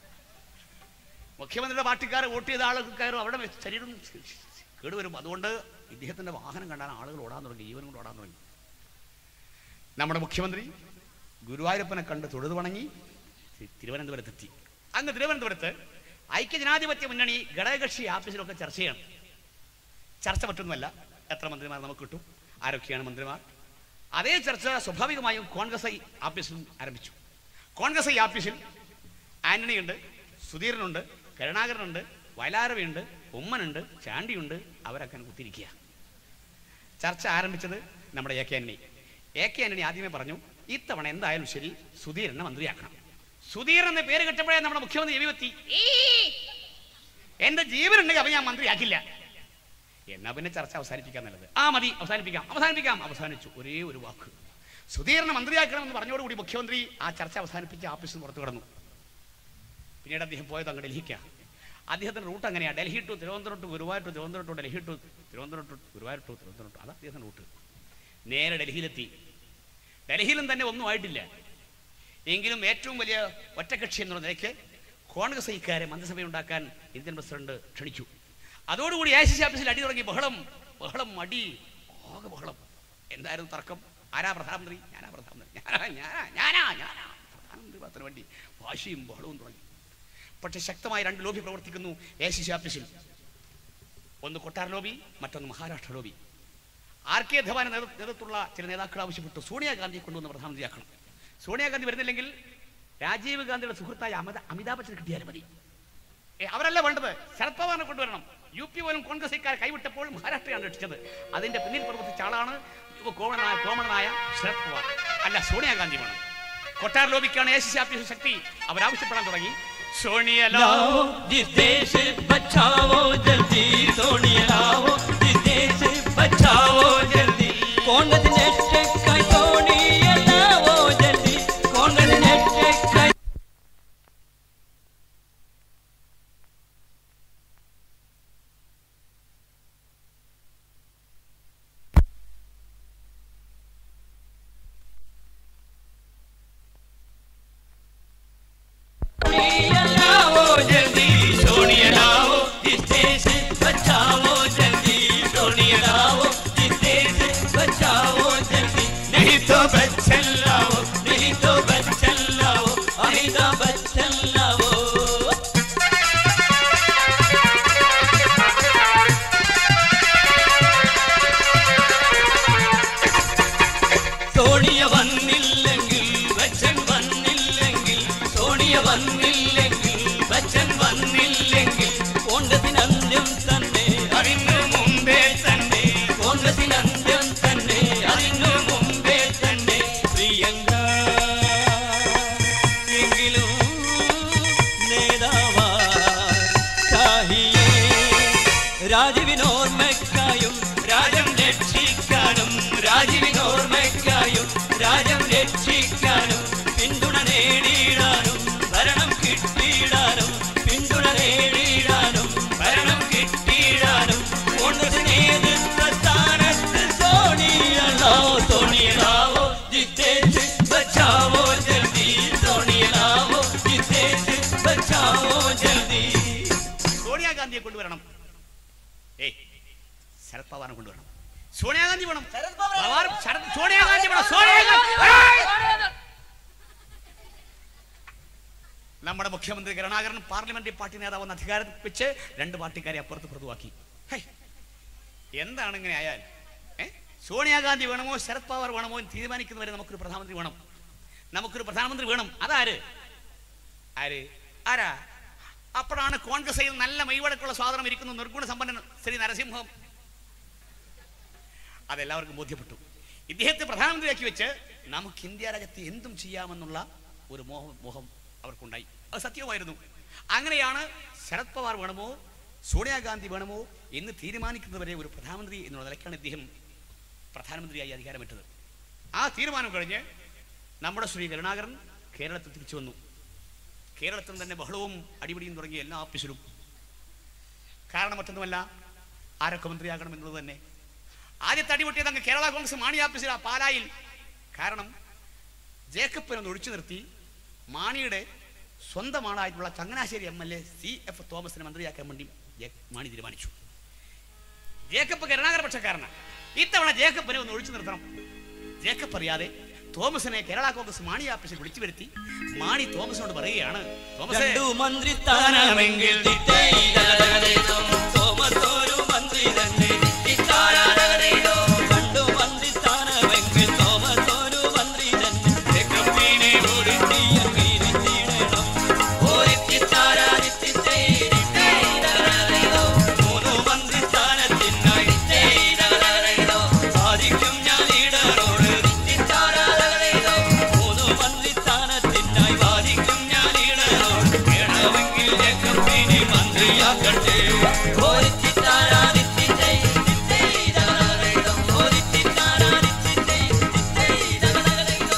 മുഖ്യമന്ത്രിയുടെ പാർട്ടിക്കാർ വോട്ട് ചെയ്ത ആൾക്കാരും അവരുടെ ശരീരം കേടുവരും അതുകൊണ്ട് ഇദ്ദേഹത്തിന്റെ വാഹനം കണ്ടാൽ ആളുകൾ ഓടാൻ തുടങ്ങി ജീവൻ കൊണ്ട് ഓടാൻ തുടങ്ങി നമ്മുടെ മുഖ്യമന്ത്രി ഗുരുവായൂരപ്പനെ കണ്ട് തൊഴുതു വണങ്ങി തി- തിരുവനന്തപുരത്തെത്തി അങ്ങ് തിരുവനന്തപുരത്ത് ഐക്യജനാധിപത്യ മുന്നണി ഘടകകക്ഷി ആഫീസിലൊക്കെ ചർച്ച ചെയ്യണം ചർച്ച മറ്റൊന്നുമല്ല എത്ര മന്ത്രിമാർ നമുക്ക് കിട്ടും ആരൊക്കെയാണ് മന്ത്രിമാർ അതേ ചർച്ച സ്വാഭാവികമായും കോൺഗ്രസ് ഐ ആഫീസിലും ആരംഭിച്ചു കോൺഗ്രസ് ഐ ആഫീസിൽ ആന്റണിയുണ്ട് സുധീരനുണ്ട് കരുണാകരനുണ്ട് വയലാരവയുണ്ട് ഉമ്മനുണ്ട് ചാണ്ടിയുണ്ട് അവരൊക്കെ കുത്തിരിക്കുക ചർച്ച ആരംഭിച്ചത് നമ്മുടെ എ കെ ആന്റണി എ കെ ആന്റണി ആദ്യമേ പറഞ്ഞു ഇത്തവണ എന്തായാലും ശരി സുധീരനെ മന്ത്രിയാക്കണം സുധീരൻ എന്ന പേര് കിട്ടപ്പോഴേ നമ്മുടെ മുഖ്യമന്ത്രി എവിവെത്തി എന്റെ ജീവനുണ്ടെങ്കിൽ അവൻ ഞാൻ മന്ത്രിയാക്കില്ല എന്നാ പിന്നെ ചർച്ച അവസാനിപ്പിക്കാൻ നല്ലത് ആ മതി അവസാനിപ്പിക്കാം അവസാനിപ്പിക്കാം അവസാനിച്ചു ഒരേ ഒരു വാക്ക് സുധീരനെ മന്ത്രിയാക്കണമെന്ന് പറഞ്ഞോടുകൂടി മുഖ്യമന്ത്രി ആ ചർച്ച അവസാനിപ്പിച്ച് ആഫീസിൽ നിന്ന് പുറത്തു കടന്നു പിന്നീട് അദ്ദേഹം പോയത് അങ്ങ് ഡൽഹിക്കാണ് അദ്ദേഹത്തിന്റെ റൂട്ട് അങ്ങനെയാണ് Delhi to Thiruvananthapuram to Guruvayur to Thiruvananthapuram to Delhi to Thiruvananthapuram to Guruvayur to Thiruvananthapuram to അതാണ് അദ്ദേഹത്തിന്റെ റൂട്ട് നേരെ ഡൽഹിയിലെത്തി ഡൽഹിയിലും തന്നെ ഒന്നും ആയിട്ടില്ല എങ്കിലും ഏറ്റവും വലിയ ഒറ്റകക്ഷി എന്നുള്ള നിലയ്ക്ക് കോൺഗ്രസ് ഇക്കാരെ മന്ത്രിസഭയുണ്ടാക്കാൻ ഇന്ത്യൻ പ്രസിഡന്റ് ക്ഷണിച്ചു അതോടുകൂടി ഐ സി സി ഓഫീസിൽ അടി തുടങ്ങി ബഹളം ബഹളം അടി ആകെ ബഹളം എന്തായിരുന്നു തർക്കം ആരാ പ്രധാനമന്ത്രി ഞാനാ പ്രധാനമന്ത്രി ഞാനാ ഞാനാ ഞാനാ ഞാനാ പ്രധാനമന്ത്രി പദത്തിന് വേണ്ടി വാശിയും ബഹളവും തുടങ്ങി പക്ഷെ ശക്തമായ രണ്ട് ലോബി പ്രവർത്തിക്കുന്നു എ സി സി ഓഫീസിൽ ഒന്ന് കൊട്ടാര ലോബി മറ്റൊന്ന് മഹാരാഷ്ട്ര ലോബി ആർ കെ ധവാന് നേതൃ- നേതൃത്വമുള്ള ചില നേതാക്കൾ ആവശ്യപ്പെട്ടു സോണിയാഗാന്ധിയെ കൊണ്ടുവന്ന് പ്രധാനമന്ത്രിയാക്കണം സോണിയാഗാന്ധി വരുന്നില്ലെങ്കിൽ രാജീവ് ഗാന്ധിയുടെ സുഹൃത്തായ അമിത അമിതാഭ് ബച്ചൻ കിട്ടിയാൽ മതി ഏ, അവരല്ല വേണ്ടത് ശരത് പവാറിനെ കൊണ്ടുവരണം യു പി പോലും കോൺഗ്രസ് ഇക്കാർ കൈവിട്ടപ്പോൾ മഹാരാഷ്ട്രയാണ് രക്ഷിച്ചത് അതിന്റെ പിന്നിൽ പ്രവർത്തിച്ച ആളാണ് യുവ കോമണനായ കോമണനായ ശരത് പവാർ അല്ല സോണിയാഗാന്ധി വേണം കൊട്ടാർ ലോബിക്കാണ് എ സി സി ആഫീസ് ശക്തി അവരാവശ്യപ്പെടാൻ തുടങ്ങി സോണിയ लाओ जिस देश बचाओ जल्दी सोनिया लाओ जिस देश बचाओ जल्दी कांग्रेस नेक्स्ट कई सोनिया लाओ जल्दी कांग्रेस नेक्स्ट कई सोनिया लाओ जल्दी सोनिया लाओ जिस देश बचाओ जल्दी सोनिया लाओ जिस देश बचाओ जल्दी नहीं तो बच्चन लाओ नहीं तो बच्चन लाओ अमिताभ बच्चन लाओ സോണിയ വന്നില്ലെങ്കിൽ ബച്ചൻ വന്നില്ലെങ്കിൽ സോണിയ വന്നില്ലെങ്കിൽ ബച്ചൻ വന്നില്ലെങ്കിൽ കോൺഗ്രസിന് അന്ത്യം തന്നെ അതിന് മുമ്പേ തന്നെ കോൺഗ്രസിന് അന്ത്യം തന്നെ അതിന് മുമ്പേ തന്നെ പ്രിയങ്ക ഏയ് ശരത് പവാറിനെ കൊണ്ടുവരണം സോണിയാഗാന്ധി വേണം ശരത് പവാർ പവാർ ശരത് സോണിയാഗാന്ധി വേണം സോണിയാഗാന്ധി ഏയ്! നമ്മുടെ മുഖ്യമന്ത്രി കരുണാകരൻ പാർലമെന്ററി പാർട്ടി നേതാവ് എന്ന അധികാരത്തിൽ വെച്ച് രണ്ട് പാർട്ടിക്കാരെ അപ്പുറത്ത് പ്രതിവാക്കി ഹൈ, എന്താണ് ഇങ്ങനെ ആയാൽ ഏ? സോണിയാഗാന്ധി വേണമോ ശരത് പവാർ വേണമോ എന്ന് തീരുമാനിക്കുന്നവരെ നമുക്കൊരു പ്രധാനമന്ത്രി വേണം നമുക്കൊരു പ്രധാനമന്ത്രി വേണം അതാര് ആര് ആരാ അപ്പോഴാണ് കോൺഗ്രസിൽ നല്ല മെയ്വടക്കുള്ള സ്വാതന്ത്ര്യം ഇരിക്കുന്ന നിർഗുണ സമ്പന്നൻ ശ്രീ നരസിംഹം അതെല്ലാവർക്കും ബോധ്യപ്പെട്ടു ഇദ്ദേഹത്തെ പ്രധാനമന്ത്രിയാക്കി വെച്ച് നമുക്ക് ഇന്ത്യ രാജ്യത്ത് എന്തും ചെയ്യാമെന്നുള്ള ഒരു മോഹം മോഹം അവർക്കുണ്ടായി അത് സത്യമായിരുന്നു അങ്ങനെയാണ് ശരത് പവാർ വേണമോ സോണിയാഗാന്ധി വേണമോ എന്ന് തീരുമാനിക്കുന്നവരെ ഒരു പ്രധാനമന്ത്രി എന്നുള്ള നിലയ്ക്കാണ് ഇദ്ദേഹം പ്രധാനമന്ത്രിയായി അധികാരമേറ്റത് ആ തീരുമാനം കഴിഞ്ഞ് നമ്മുടെ ശ്രീ കരുണാകരൻ കേരളത്തിൽ തിരിച്ചു വന്നു കേരളത്തിൽ തന്നെ ബഹളവും അടിപിടിയും തുടങ്ങിയ എല്ലാ ഓഫീസിലും കാരണം മറ്റൊന്നുമല്ല ആരൊക്കെ മന്ത്രിയാകണം എന്നുള്ളത് തന്നെ ആദ്യത്തെ അടിപൊട്ടിയത് അങ്ങ് കേരള കോൺഗ്രസ് മാണി ഓഫീസിൽ പാലായിൽ കാരണം ജേക്കബിനെ ഒന്ന് ഒഴിച്ചു നിർത്തി മാണിയുടെ സ്വന്തം ആളായിട്ടുള്ള Changanassery M L A C F തോമസിനെ മന്ത്രിയാക്കാൻ വേണ്ടി ജേ- മാണി തീരുമാനിച്ചു ജേക്കബ് കരുണാകര പക്ഷക്കാരനാണ് ഇത്തവണ ജേക്കബിനെ ഒന്ന് ഒഴിച്ചു നിർത്തണം ജേക്കബ് അറിയാതെ തോമസിനെ കേരള കോൺഗ്രസ് മാണി ഓഫീസിൽ വിളിച്ചു വരുത്തി മാണി തോമസിനോട് പറയുകയാണ് തോമസേ രണ്ടു മന്ത്രിസ്ഥാനമെങ്കിൽ തിട്ടയിടകടകടേതോ. തോമസ് ഒരു മന്ത്രി തന്നെ തിട്ടാരാടകടേതോ. രണ്ടു മന്ത്രിസ്ഥാനമെങ്കിൽ തോമസ് ഒരു മന്ത്രി തന്നെ ജേക്കബിനെ ഒഴിച്ചിയങ്ങിരുത്തിയിടണം. ഒരിത്തിത്താരാതിത്തിത്തൈരിത്തൈടകടകടേതോ. മൂന്നു മന്ത്രിസ്ഥാനത്തിനായി തിത്തൈടകടകടേതോ. സാധിക്കും ഞാൻ ലീഡറോട് തിത്തിത്താരാടകടേതോ. മൂന്നു മന്ത്രിസ്ഥാനത്തിനായി വാദിക്കും ഞാൻ ലീഡറോട് വേണമെങ്കിൽ ജേക്കബിനെ മന്ത്രിയാക്കട്ടെ ഒരിത്തിത്താരാതിത്തിത്തൈ തിത്തൈടകടകടേതോ. ഒരിത്തിത്താരാതിത്തിത്തൈ തിത്തൈടകടകടേതോ.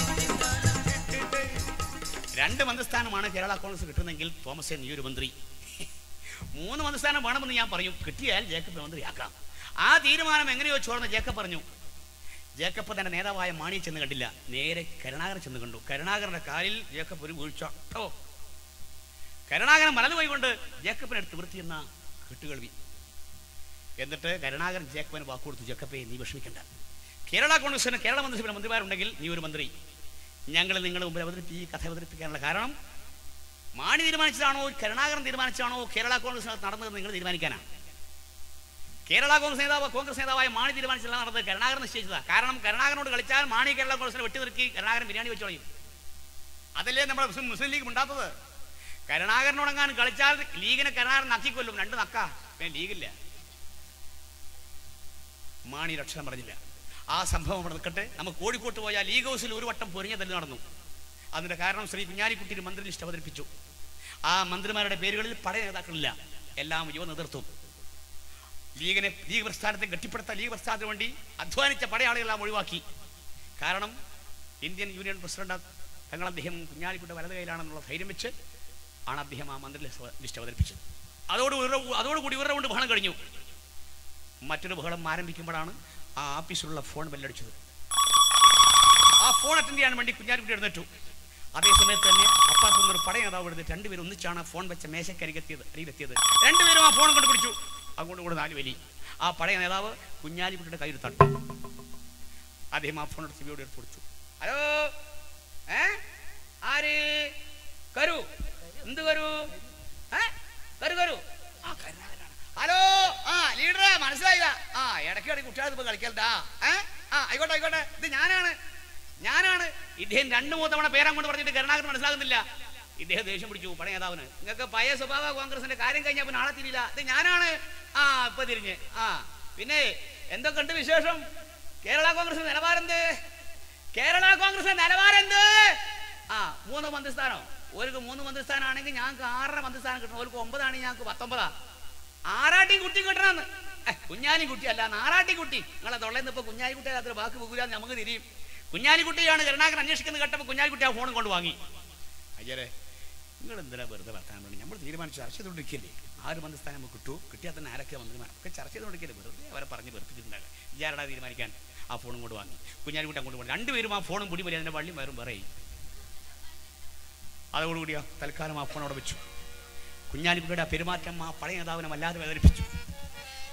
രണ്ട് മന്ത്രിസ്ഥാനമാണ് കേരള കോൺഗ്രസ് കിട്ടുന്നെങ്കിൽ തോമസെ നീ ഒരു മന്ത്രി മൂന്ന് മന്ത്രിസ്ഥാനം വേണമെന്ന് ഞാൻ പറയും കിട്ടിയാൽ ജേക്കബ് മന്ത്രിയാക്കാം ആ തീരുമാനം എങ്ങനെയോ ചോർന്ന് ജേക്കബ് പറഞ്ഞു ജേക്കബ് തന്റെ നേതാവായ മാണി ചെന്ന് കണ്ടില്ല നേരെ കരുണാകരൻ ചെന്ന് കണ്ടു കരുണാകരന്റെ കാലിൽ ജേക്കബ് ഒരു വീഴ്ച ഓ കരുണാകരൻ മലന്നുപോയി കൊണ്ട് ജേക്കബിനെ എടുത്ത് വൃത്തിയെന്ന കെട്ടുകൾവി എന്നിട്ട് കരുണാകരൻ ജേക്കബിന് വാക്കുകൊടുത്തു ജേക്കബെ നീ വിഷമിക്കണ്ട കേരള കോൺഗ്രസിന് കേരള മന്ത്രിസഭയിൽ മന്ത്രിമാരുണ്ടെങ്കിൽ നീ ഒരു മന്ത്രി ഞങ്ങൾ നിങ്ങളുടെ മുമ്പിൽ അവതരിപ്പി ഈ കഥ അവതരിപ്പിക്കാനുള്ള കാരണം മാണി തീരുമാനിച്ചതാണോ കരുണാകരൻ തീരുമാനിച്ചതാണോ കേരള കോൺഗ്രസിനകത്ത് നടന്നത് നിങ്ങൾ തീരുമാനിക്കാനാണ് കേരള കോൺഗ്രസ് നേതാവ് കോൺഗ്രസ് നേതാവായ മാണി തീരുമാനിച്ചല്ല നടന്നത് കരുണാകരൻ നിശ്ചയിച്ചതാണ് കാരണം കരുണാകരനോട് കളിച്ചാൽ മാണി കേരള കോൺഗ്രസിനെ വെട്ടി നിർത്തി കരുണാകരൻ ബിരിയാണി വെച്ച് കളയും അതല്ലേ നമ്മുടെ മുസ്ലിം മുസ്ലിം ലീഗ് ഉണ്ടാത്തത് കരുണാകരനോടെങ്ങാനും കളിച്ചാൽ ലീഗിനെ കരുണാകരൻ നക്കിക്കൊല്ലും രണ്ട് നക്ക പിന്നെ ലീഗില്ല മാണി രക്ഷണം പറഞ്ഞില്ല ആ സംഭവം അവിടെ നിൽക്കട്ടെ നമുക്ക് കോഴിക്കോട്ട് പോയാൽ ലീഗ് ഹൗസിൽ ഒരു വട്ടം പൊരിഞ്ഞ തല്ല് നടന്നു അതിന്റെ കാരണം ശ്രീ കുഞ്ഞാലിക്കുട്ടി മന്ത്രി ലിസ്റ്റ് അവതരിപ്പിച്ചു ആ മന്ത്രിമാരുടെ പേരുകളിൽ പഴയ നേതാക്കളില്ല എല്ലാം യുവ നേതൃത്വം ലീഗിനെ ലീഗ് പ്രസ്ഥാനത്തെ കെട്ടിപ്പടുത്ത ലീഗ് പ്രസ്ഥാനത്തിന് വേണ്ടി അധ്വാനിച്ച പടയാളികളെല്ലാം ഒഴിവാക്കി കാരണം ഇന്ത്യൻ യൂണിയൻ പ്രസിഡന്റ് തങ്ങൾ അദ്ദേഹം കുഞ്ഞാലിക്കുട്ടി വലത് കയ്യിലാണെന്നുള്ള ധൈര്യം വെച്ച് ആണ് അദ്ദേഹം ആ മന്ത്രി ലിസ്റ്റ് ലിസ്റ്റ് അവതരിപ്പിച്ചത് അതോട് ഇവരുടെ- അതോടുകൂടി ഇവരുടെ കൊണ്ട് ബഹളം കഴിഞ്ഞു മറ്റൊരു ബഹളം ആരംഭിക്കുമ്പോഴാണ് ആ ആഫീസിലുള്ള ഫോൺ ബെല്ലടിച്ചത് ആ ഫോൺ അറ്റൻഡ് ചെയ്യാൻ വേണ്ടി കുഞ്ഞാലിക്കുട്ടി എഴുന്നേറ്റു അതേ സമയത്ത് തന്നെ അപ്പാസ് ഒരു പടയ നേതാവ് എഴുതി രണ്ടുപേരും ഒന്നിച്ചാണ് ആ ഫോൺ വെച്ച മേശക്കരികെത്തിയത് അരിയിലെത്തിയത് രണ്ടുപേരും ആ ഫോൺ കൊണ്ട് പിടിച്ചു അങ്ങോട്ടും കൂടെ നാല് വലി ആ പടയ നേതാവ് കുഞ്ഞാലിക്കുട്ടിയുടെ കയ്യിൽ തട്ടു അദ്ദേഹം ആ ഫോൺ എടുത്ത് സിബിയോട് എടുത്ത് കൊടുത്തു ഹലോ ഏ ആര് കരു എന്ത് കരു ഏ കരു കരു ആ കരുണാകരനാണ് ഹലോ ആ ലീഡറാ മനസ്സിലായില്ല ആ ഇടയ്ക്ക് ഇടയ്ക്ക് കുട്ടികളെ ഇപ്പൊ കളിക്കലട്ടാ ഏ ആ ആയിക്കോട്ടെ ആയിക്കോട്ടെ ഇത് ഞാനാണ് ഞാനാണ് ഇദ്ദേഹം രണ്ടു മൂന്ന് തവണ പേരങ്ങോട്ട് പറഞ്ഞിട്ട് കരുണാകരൻ മനസ്സിലാകുന്നില്ല ഇദ്ദേഹം ദേഷ്യം പിടിച്ചു പഴയ നേതാവിന് നിങ്ങൾക്ക് പഴയ സ്വഭാവ കോൺഗ്രസിന്റെ കാര്യം കഴിഞ്ഞാൽ പിന്നെ ആളെ തിരിയില്ല ഇത് ഞാനാണ് ആ ഇപ്പൊ തിരിഞ്ഞ് ആ പിന്നെ എന്തൊക്കെ ഉണ്ട് വിശേഷം കേരള കോൺഗ്രസ് നിലവാരെന്ത് കേരള കോൺഗ്രസ് നിലവാരെന്ത് ആ മൂന്ന് മന്ത്രിസ്ഥാനോ ഒരു മൂന്ന് മന്ത്രിസ്ഥാനാണെങ്കിൽ ഞങ്ങൾക്ക് ആറര മന്ത്രിസ്ഥാനം കിട്ടണം ഒരു ഒമ്പതാണെങ്കിൽ ഞങ്ങൾക്ക് പത്തൊമ്പതാ ആറാട്ടി കുട്ടി കിട്ടണമെന്ന് ഏ, കുഞ്ഞാലി കുട്ടിയല്ല നാറാട്ടി കുട്ടി നിങ്ങളെ തൊള്ളേന്ന് ഇപ്പൊ കുഞ്ഞാലി കുട്ടി അത്ര ബാക്കി പോകില്ലാന്ന് നമുക്ക് തിരിയും കുഞ്ഞാലിക്കുട്ടിയാണ് കരുണാകരൻ അന്വേഷിക്കുന്നത് കേട്ടപ്പോൾ കുഞ്ഞാലിക്കുട്ടി ആ ഫോണും കൊണ്ട് വാങ്ങി അയ്യരെ നിങ്ങൾ എന്തിനാ വെറുതെ വർത്താനം വേണ്ടി നമ്മൾ തീരുമാനിച്ച് ചർച്ച ചെയ്തുകൊണ്ടിരിക്കല്ലേ ആര് മന്ത്രിസ്ഥാനം നമുക്ക് കിട്ടൂ കിട്ടിയാൽ തന്നെ ആരൊക്കെ മന്ത്രിമാർ ഒക്കെ ചർച്ച ചെയ്തുകൊണ്ടിരിക്കല്ലേ വെറുതെ അവരെ പറഞ്ഞ് വെറുപ്പിച്ചിട്ടുണ്ടാകുക ഇയാരടാ തീരുമാനിക്കാൻ ആ ഫോണും കൊണ്ട് വാങ്ങി കുഞ്ഞാലിക്കുട്ടി അങ്ങോട്ട് പോയി രണ്ടുപേരും ആ ഫോണും പിടി വലിയ അതിൻ്റെ വള്ളിയും വയറും പറയും അതോടുകൂടി ആ തൽക്കാലം ആ ഫോൺ അവിടെ വെച്ചു കുഞ്ഞാലിക്കുട്ടിയുടെ ആ പെരുമാറ്റം ആ പഴയ നേതാവിനെ വല്ലാതെ വേദനിപ്പിച്ചു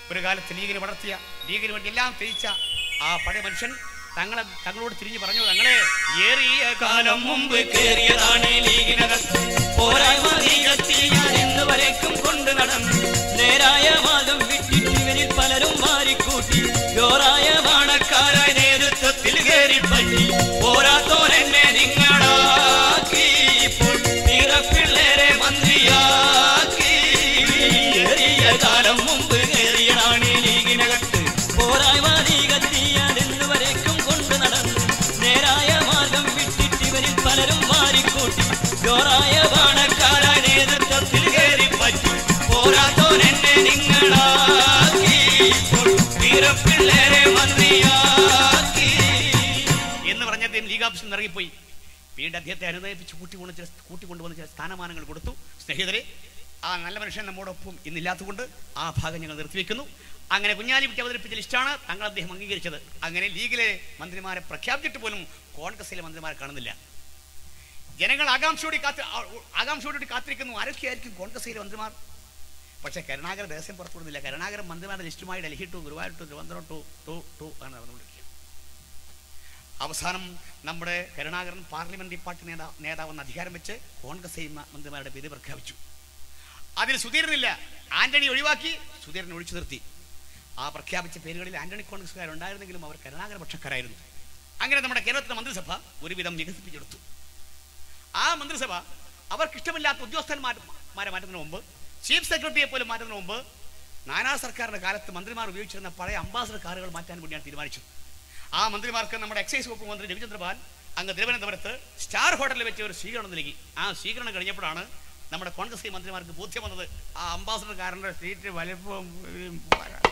ഒരു കാലത്ത് ലീഗിന് വളർത്തിയ ലീഗിന് വേണ്ടി എല്ലാം തിരിച്ച ആ പഴയ മനുഷ്യൻ തങ്ങളെ തങ്ങളോട് തിരിഞ്ഞു പറഞ്ഞു തങ്ങളെ ഏറിയ കാലം മുമ്പ് കേറിയതാണ് ലീഗിനകത്ത് പോരായ്മ നീകത്തിൽ ഞാൻ ഇന്ന് വരേക്കും കൊണ്ടു നടന്നു നേരായ വാദം വിട്ടിട്ട് ഇവരിൽ പലരും മാറിക്കൂട്ടി ജോറായ വാണക്കാരായ നേതൃത്വത്തിൽ കയറിപ്പറ്റി പോരാത്തോരെന്നെ നിങ്ങളാക്കി ഇപ്പോൾ പിള്ളേരെ മന്ത്രിയാക്കി ഏറിയ കാലം മുമ്പ് കേറിയതാണ് ലീഗിനകത്ത് പോരായ്മ നീകത്തിയാൽ ഇന്ന് വരേക്കും കൊണ്ടു നടന്നു നേരായ മാർഗം വിട്ടിട്ട് ഇവരിൽ പലരും മാറിക്കൂട്ടി ജോറായ ബാണക്കാരായ നേതൃത്വത്തിൽ കയറിപ്പറ്റി പോരാത്തോരെന്നെ നിങ്ങളാക്കി ഇപ്പോൾ വീരപ്പിള്ളേരെ മന്ത്രിയാക്കി എന്ന് പറഞ്ഞ അദ്ദേഹം ലീഗ് ഓഫീസിൽ ഇറങ്ങിപ്പോയി പിന്നീട് അദ്ദേഹത്തെ അനുനയിപ്പിച്ച് കൂട്ടിക്കൊണ്ട് ചില കൂട്ടിക്കൊണ്ടുവന്ന് ചില സ്ഥാനമാനങ്ങൾ കൊടുത്തു സ്നേഹിതരെ ആ നല്ല മനുഷ്യൻ നമ്മോടൊപ്പം ഇന്നില്ലാത്തതുകൊണ്ട് ആ ഭാഗം ഞങ്ങൾ നിർത്തിവെക്കുന്നു അങ്ങനെ കുഞ്ഞാലി വിട്ട് അവതരിപ്പിച്ച ലിസ്റ്റാണ് തങ്ങൾ അദ്ദേഹം അംഗീകരിച്ചത് അങ്ങനെ ലീഗിലെ മന്ത്രിമാരെ പ്രഖ്യാപിച്ചിട്ട് പോലും കോൺഗ്രസിലെ മന്ത്രിമാരെ കാണുന്നില്ല ജനങ്ങൾ ആകാംക്ഷയോടെ കാത്തി ആ- ആകാംക്ഷയോടെ കാത്തിരിക്കുന്നു ആരൊക്കെയായിരിക്കും കോൺഗ്രസിലെ മന്ത്രിമാർ പക്ഷേ കരുണാകര രഹസ്യം പുറത്തുവിടുന്നില്ല കരുണാകരൻ മന്ത്രിമാരുടെ ലിസ്റ്റുമായി Delhi to Guruvayur to Thiruvananthapuram to to to ആണ് നടന്നുകൊണ്ടിരിക്കുന്നത് അവസാനം നമ്മുടെ കരുണാകരൻ പാർലമെന്ററി പാർട്ടി നേതാ നേതാവെന്ന് അധികാരം വെച്ച് കോൺഗ്രസ് മ- മന്ത്രിമാരുടെ പേര് പ്രഖ്യാപിച്ചു അതിൽ സുധീരനില്ല ആന്റണി ഒഴിവാക്കി സുധീരനെ ഒഴിച്ചു നിർത്തി ആ പ്രഖ്യാപിച്ച പേരുകളിൽ ആന്റണി കോൺഗ്രസ്സുകാരുണ്ടായിരുന്നെങ്കിലും അവർ കരുണാകര പക്ഷക്കാരായിരുന്നു അങ്ങനെ നമ്മുടെ കേരളത്തിലെ മന്ത്രിസഭ ഒരുവിധം വികസിപ്പിച്ചെടുത്തു ആ മന്ത്രിസഭ അവർക്കിഷ്ടമില്ലാത്ത ഉദ്യോഗസ്ഥന്മാരെ മാറ്റുന്നതിന് മുമ്പ് ചീഫ് സെക്രട്ടറിയെ പോലും മാറ്റുന്നതിന് മുമ്പ് നാനാ സർക്കാരിന്റെ കാലത്ത് മന്ത്രിമാർ ഉപയോഗിച്ചിരുന്ന പഴയ അംബാസഡർ കാറുകൾ മാറ്റാൻ വേണ്ടിയാണ് തീരുമാനിച്ചത് ആ മന്ത്രിമാർക്ക് നമ്മുടെ എക്സൈസ് വകുപ്പ് മന്ത്രി രവിചന്ദ്രപാൽ അങ്ങ് തിരുവനന്തപുരത്ത് സ്റ്റാർ ഹോട്ടലിൽ വെച്ച് ഒരു സ്വീകരണം നൽകി ആ സ്വീകരണം കഴിഞ്ഞപ്പോഴാണ് നമ്മുടെ കോൺഗ്രസ് മന്ത്രിമാർക്ക് ബോധ്യം വന്നത് ആ അംബാസഡർ കാറിന്റെ സീറ്റ് വലിപ്പം ഉം, പോരാ.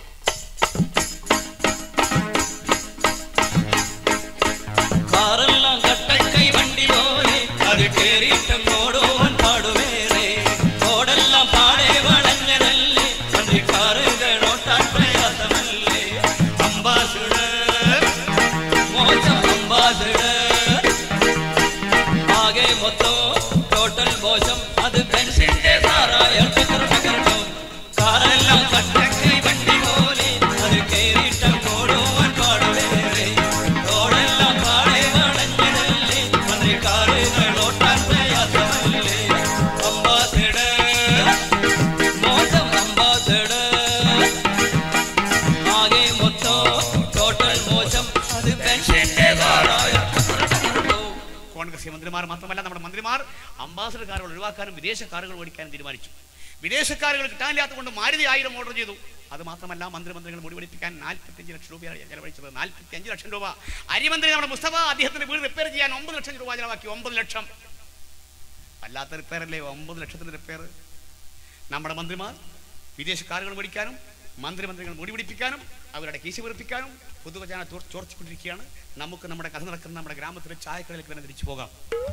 കാറെല്ലാം കട്ടക്കൈ വണ്ടി പോലെ അത് കേറിയിട്ടങ്ങോടോൻ പാടുവേറെ ഓടെല്ലാം പാടെ വളഞ്ഞതല്ലേ മന്ത്രി കാറുകളോട്ടാൻ പ്രയാസമല്ലേ അംബാസിഡർ മോശം അംബാസിഡർ ആകെ മൊത്തം ടോട്ടൽ മോശം അത് ബെൻസിന്റെ കാറായ ടക്കർ ടക്കർ ടോ. കാറെല്ലാം കട്ടക്കൈ വണ്ടി പോലെ അത് കേറിയിട്ടങ്ങോടോൻ പാടുവേറെ റോഡെല്ലാം പാടെ വളഞ്ഞതല്ലേ മന്ത്രി കാറുകളോട്ടാൻ പ്രയാസമല്ലേ അംബാസിഡർ മോശം അംബാസിഡർ ആകെ മൊത്തം ടോട്ടൽ മോശം അത് പെൻഷന്റെ കാറായ കോൺഗ്രസ് മന്ത്രിമാർ മാത്രമല്ല നമ്മുടെ മന്ത്രിമാർ അംബാസഡർ കാറുകൾ ഒഴിവാക്കാനും വിദേശ കാറുകൾ ഓടിക്കാനും തീരുമാനിച്ചു വിദേശ കാറുകൾ കിട്ടാനില്ലാത്ത കൊണ്ട് മാരുതി ആയിരം ഓർഡർ ചെയ്തു അത് മാത്രമല്ല മന്ത്രിമന്ത്രികൾ മുടിപിടിപ്പിക്കാൻ നാൽപ്പത്തിയഞ്ച് ലക്ഷം രൂപയാണ് ചെലവഴിച്ചത് നാൽപ്പത്തി അഞ്ച് ലക്ഷം രൂപ അരിമന്ത്രി നമ്മുടെ മുസ്തഫ അദ്ദേഹത്തിന്റെ വീട് റിപ്പയർ ചെയ്യാൻ ഒമ്പത് ലക്ഷം രൂപ ചെലവാക്കി ഒമ്പത് ലക്ഷം അല്ലാത്ത റിപ്പയർ അല്ലേ ഒമ്പത് ലക്ഷത്തിന്റെ റിപ്പയർ നമ്മുടെ മന്ത്രിമാർ വിദേശ കാറുകൾ മേടിക്കാനും മന്ത്രിമന്ത്രികൾ മുടി പിടിപ്പിക്കാനും അവരുടെ കീശ വീർപ്പിക്കാനും പൊതുവചന ചോർത്തിക്കൊണ്ടിരിക്കുകയാണ് നമുക്ക് നമ്മുടെ കഥ നടക്കുന്ന നമ്മുടെ ഗ്രാമത്തിലെ ചായക്കടയിലേക്ക് തന്നെ തിരിച്ചു പോകാം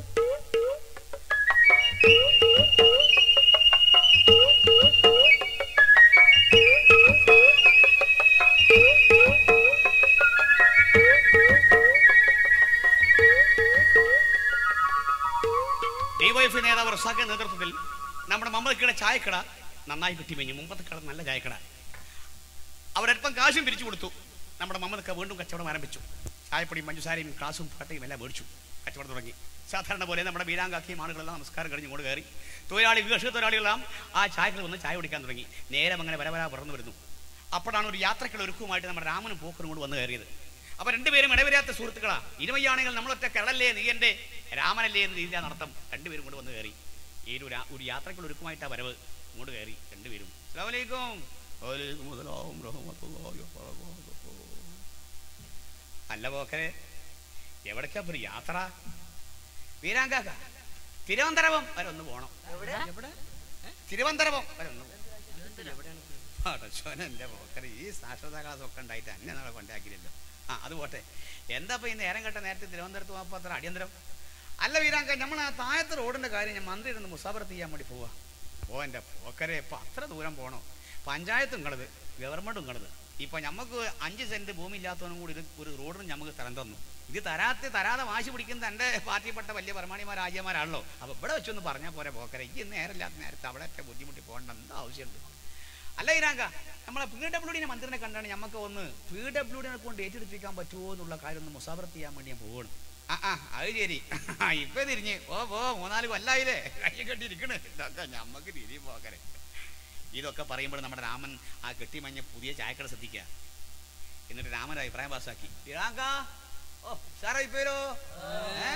ഡിവൈഎഫ് നേതാവ് റസാഖിന്റെ നേതൃത്വത്തിൽ നമ്മുടെ മമ്മദക്കയുടെ ചായക്കട നന്നായി കിട്ടിമഞ്ഞു മുമ്പത്തെ കട നല്ല ചായക്കട അവരല്പം കാശും പിരിച്ചു കൊടുത്തു നമ്മുടെ മമ്മദക്ക വീണ്ടും കച്ചവടം ആരംഭിച്ചു ചായപ്പൊടിയും പഞ്ചസാരയും ക്ലാസും പാട്ടയും എല്ലാം മേടിച്ചു കച്ചവടം തുടങ്ങി സാധാരണ പോലെ നമ്മുടെ ബീരാങ്കാക്കിയും ആളുകളെല്ലാം നമസ്കാരം കഴിഞ്ഞ് ഇങ്ങോട്ട് കയറി തൊഴിലാളി വികസിത തൊഴിലാളികളെല്ലാം ആ ചായക്കട വന്ന് ചായ കുടിക്കാൻ തുടങ്ങി നേരം അങ്ങനെ വരവരാ പറന്നു വരുന്നു അപ്പോഴാണ് ഒരു യാത്രക്കുള്ള ഒരുക്കവുമായിട്ട് നമ്മുടെ രാമനും പോക്കറും കൂടെ വന്ന് കയറിയത് അപ്പൊ രണ്ടുപേരും ഇടവരാത്ത സുഹൃത്തുക്കളാ ഇരുമയാണെങ്കിൽ നമ്മളൊറ്റ കടലല്ലേ നീ എന്റെ രാമനല്ലേ എന്ന് രീതിയിലാണ് നടത്തം രണ്ടുപേരും കൂടെ വന്ന് കയറി ഈ ഒരു രാ- ഒരു യാത്രക്കുള്ള ഒരുക്കമായിട്ടാ വരവ് ഇങ്ങോട്ട് കയറി രണ്ടുപേരും അസ്സലാമു അലൈക്കും വഅലൈക്കും അസ്സലാം റഹ്മത്തുള്ളാഹി വബറകാതുഹു. അല്ല പോക്കരെ എവിടേക്കാ ഒരു യാത്ര വീരാങ്കാക്ക തിരുവനന്തപുരം വരെ ഒന്ന് പോണം എവിടെ തിരുവനന്തപുരം വരെ ഒന്ന് പടച്ചോനെ എൻ്റെ പോക്കരെ ഈ സാക്ഷരതാ ക്ലാസ് ഒക്കെ ഉണ്ടായിട്ട് എന്നെ നാളെ കൊണ്ടാക്കിയില്ലല്ലോ ആ അത് പോട്ടെ എന്താ ഇപ്പൊ ഈ നേരം കേട്ട നേരത്തെ തിരുവനന്തപുരത്ത് പോകാൻ അത്ര അടിയന്തരം അല്ല വീരാങ്ക നമ്മൾ ആ താഴത്തെ റോഡിന്റെ കാര്യം ഞാൻ മന്ത്രി ഇരുന്ന് മുസാഫറത്ത് ചെയ്യാൻ വേണ്ടി പോവാ ഓ എൻ്റെ പോക്കരെ ഇപ്പൊ അത്ര ദൂരം പോണോ പഞ്ചായത്തും കളത് ഗവൺമെന്റും കളത് ഇപ്പൊ നമുക്ക് അഞ്ച് സെന്റ് ഭൂമി ഇല്ലാത്തവനും കൂടി ഇത് ഒരു റോഡിന് നമുക്ക് തരം തന്നു ഇത് തരാത്തെ തരാതെ വാശി പിടിക്കുന്ന എൻ്റെ പാർട്ടിപ്പെട്ട വലിയ പരമാണിമാർ രാജ്യമാരാണല്ലോ അപ്പൊ ഇവിടെ വെച്ചൊന്ന് പറഞ്ഞാൽ പോരെ പോക്കരെ ഈ നേരമില്ലാത്ത നേരത്തെ അവിടെ ബുദ്ധിമുട്ടി പോകേണ്ട എന്താ ആവശ്യമുണ്ട് അല്ല ഇരാങ്ക നമ്മളെ പി ഡബ്ല്യു ഡിനെ മന്ത്രിനെ കണ്ടാണ് നമുക്ക് ഒന്ന് പി ഡബ്ല്യു ഡിനെ കൊണ്ട് ഏറ്റെടുപ്പിക്കാൻ പറ്റുമോ എന്നുള്ള കാര്യം ഒന്ന് മുസാഫർത്ത് ചെയ്യാൻ വേണ്ടി ഞാൻ പോവാണ് ആ ആ അത് ശരി ആ, ഇപ്പൊ തിരിഞ്ഞ് ഓ ഓ മൂന്നാല് കൊല്ലായില്ലേ കൈ കെട്ടിയിരിക്കണ് ഇതൊക്കെ ഞമ്മക്ക് തിരി പോകരെ ഇതൊക്കെ പറയുമ്പോൾ നമ്മുടെ രാമൻ ആ കെട്ടിമഞ്ഞ പുതിയ ചായക്കട ശ്രദ്ധിക്കുക എന്നിട്ട് രാമൻ അഭിപ്രായം പാസ്സാക്കി ഇറാങ്ക ഓ സാറായി പോയല്ലോ ഏ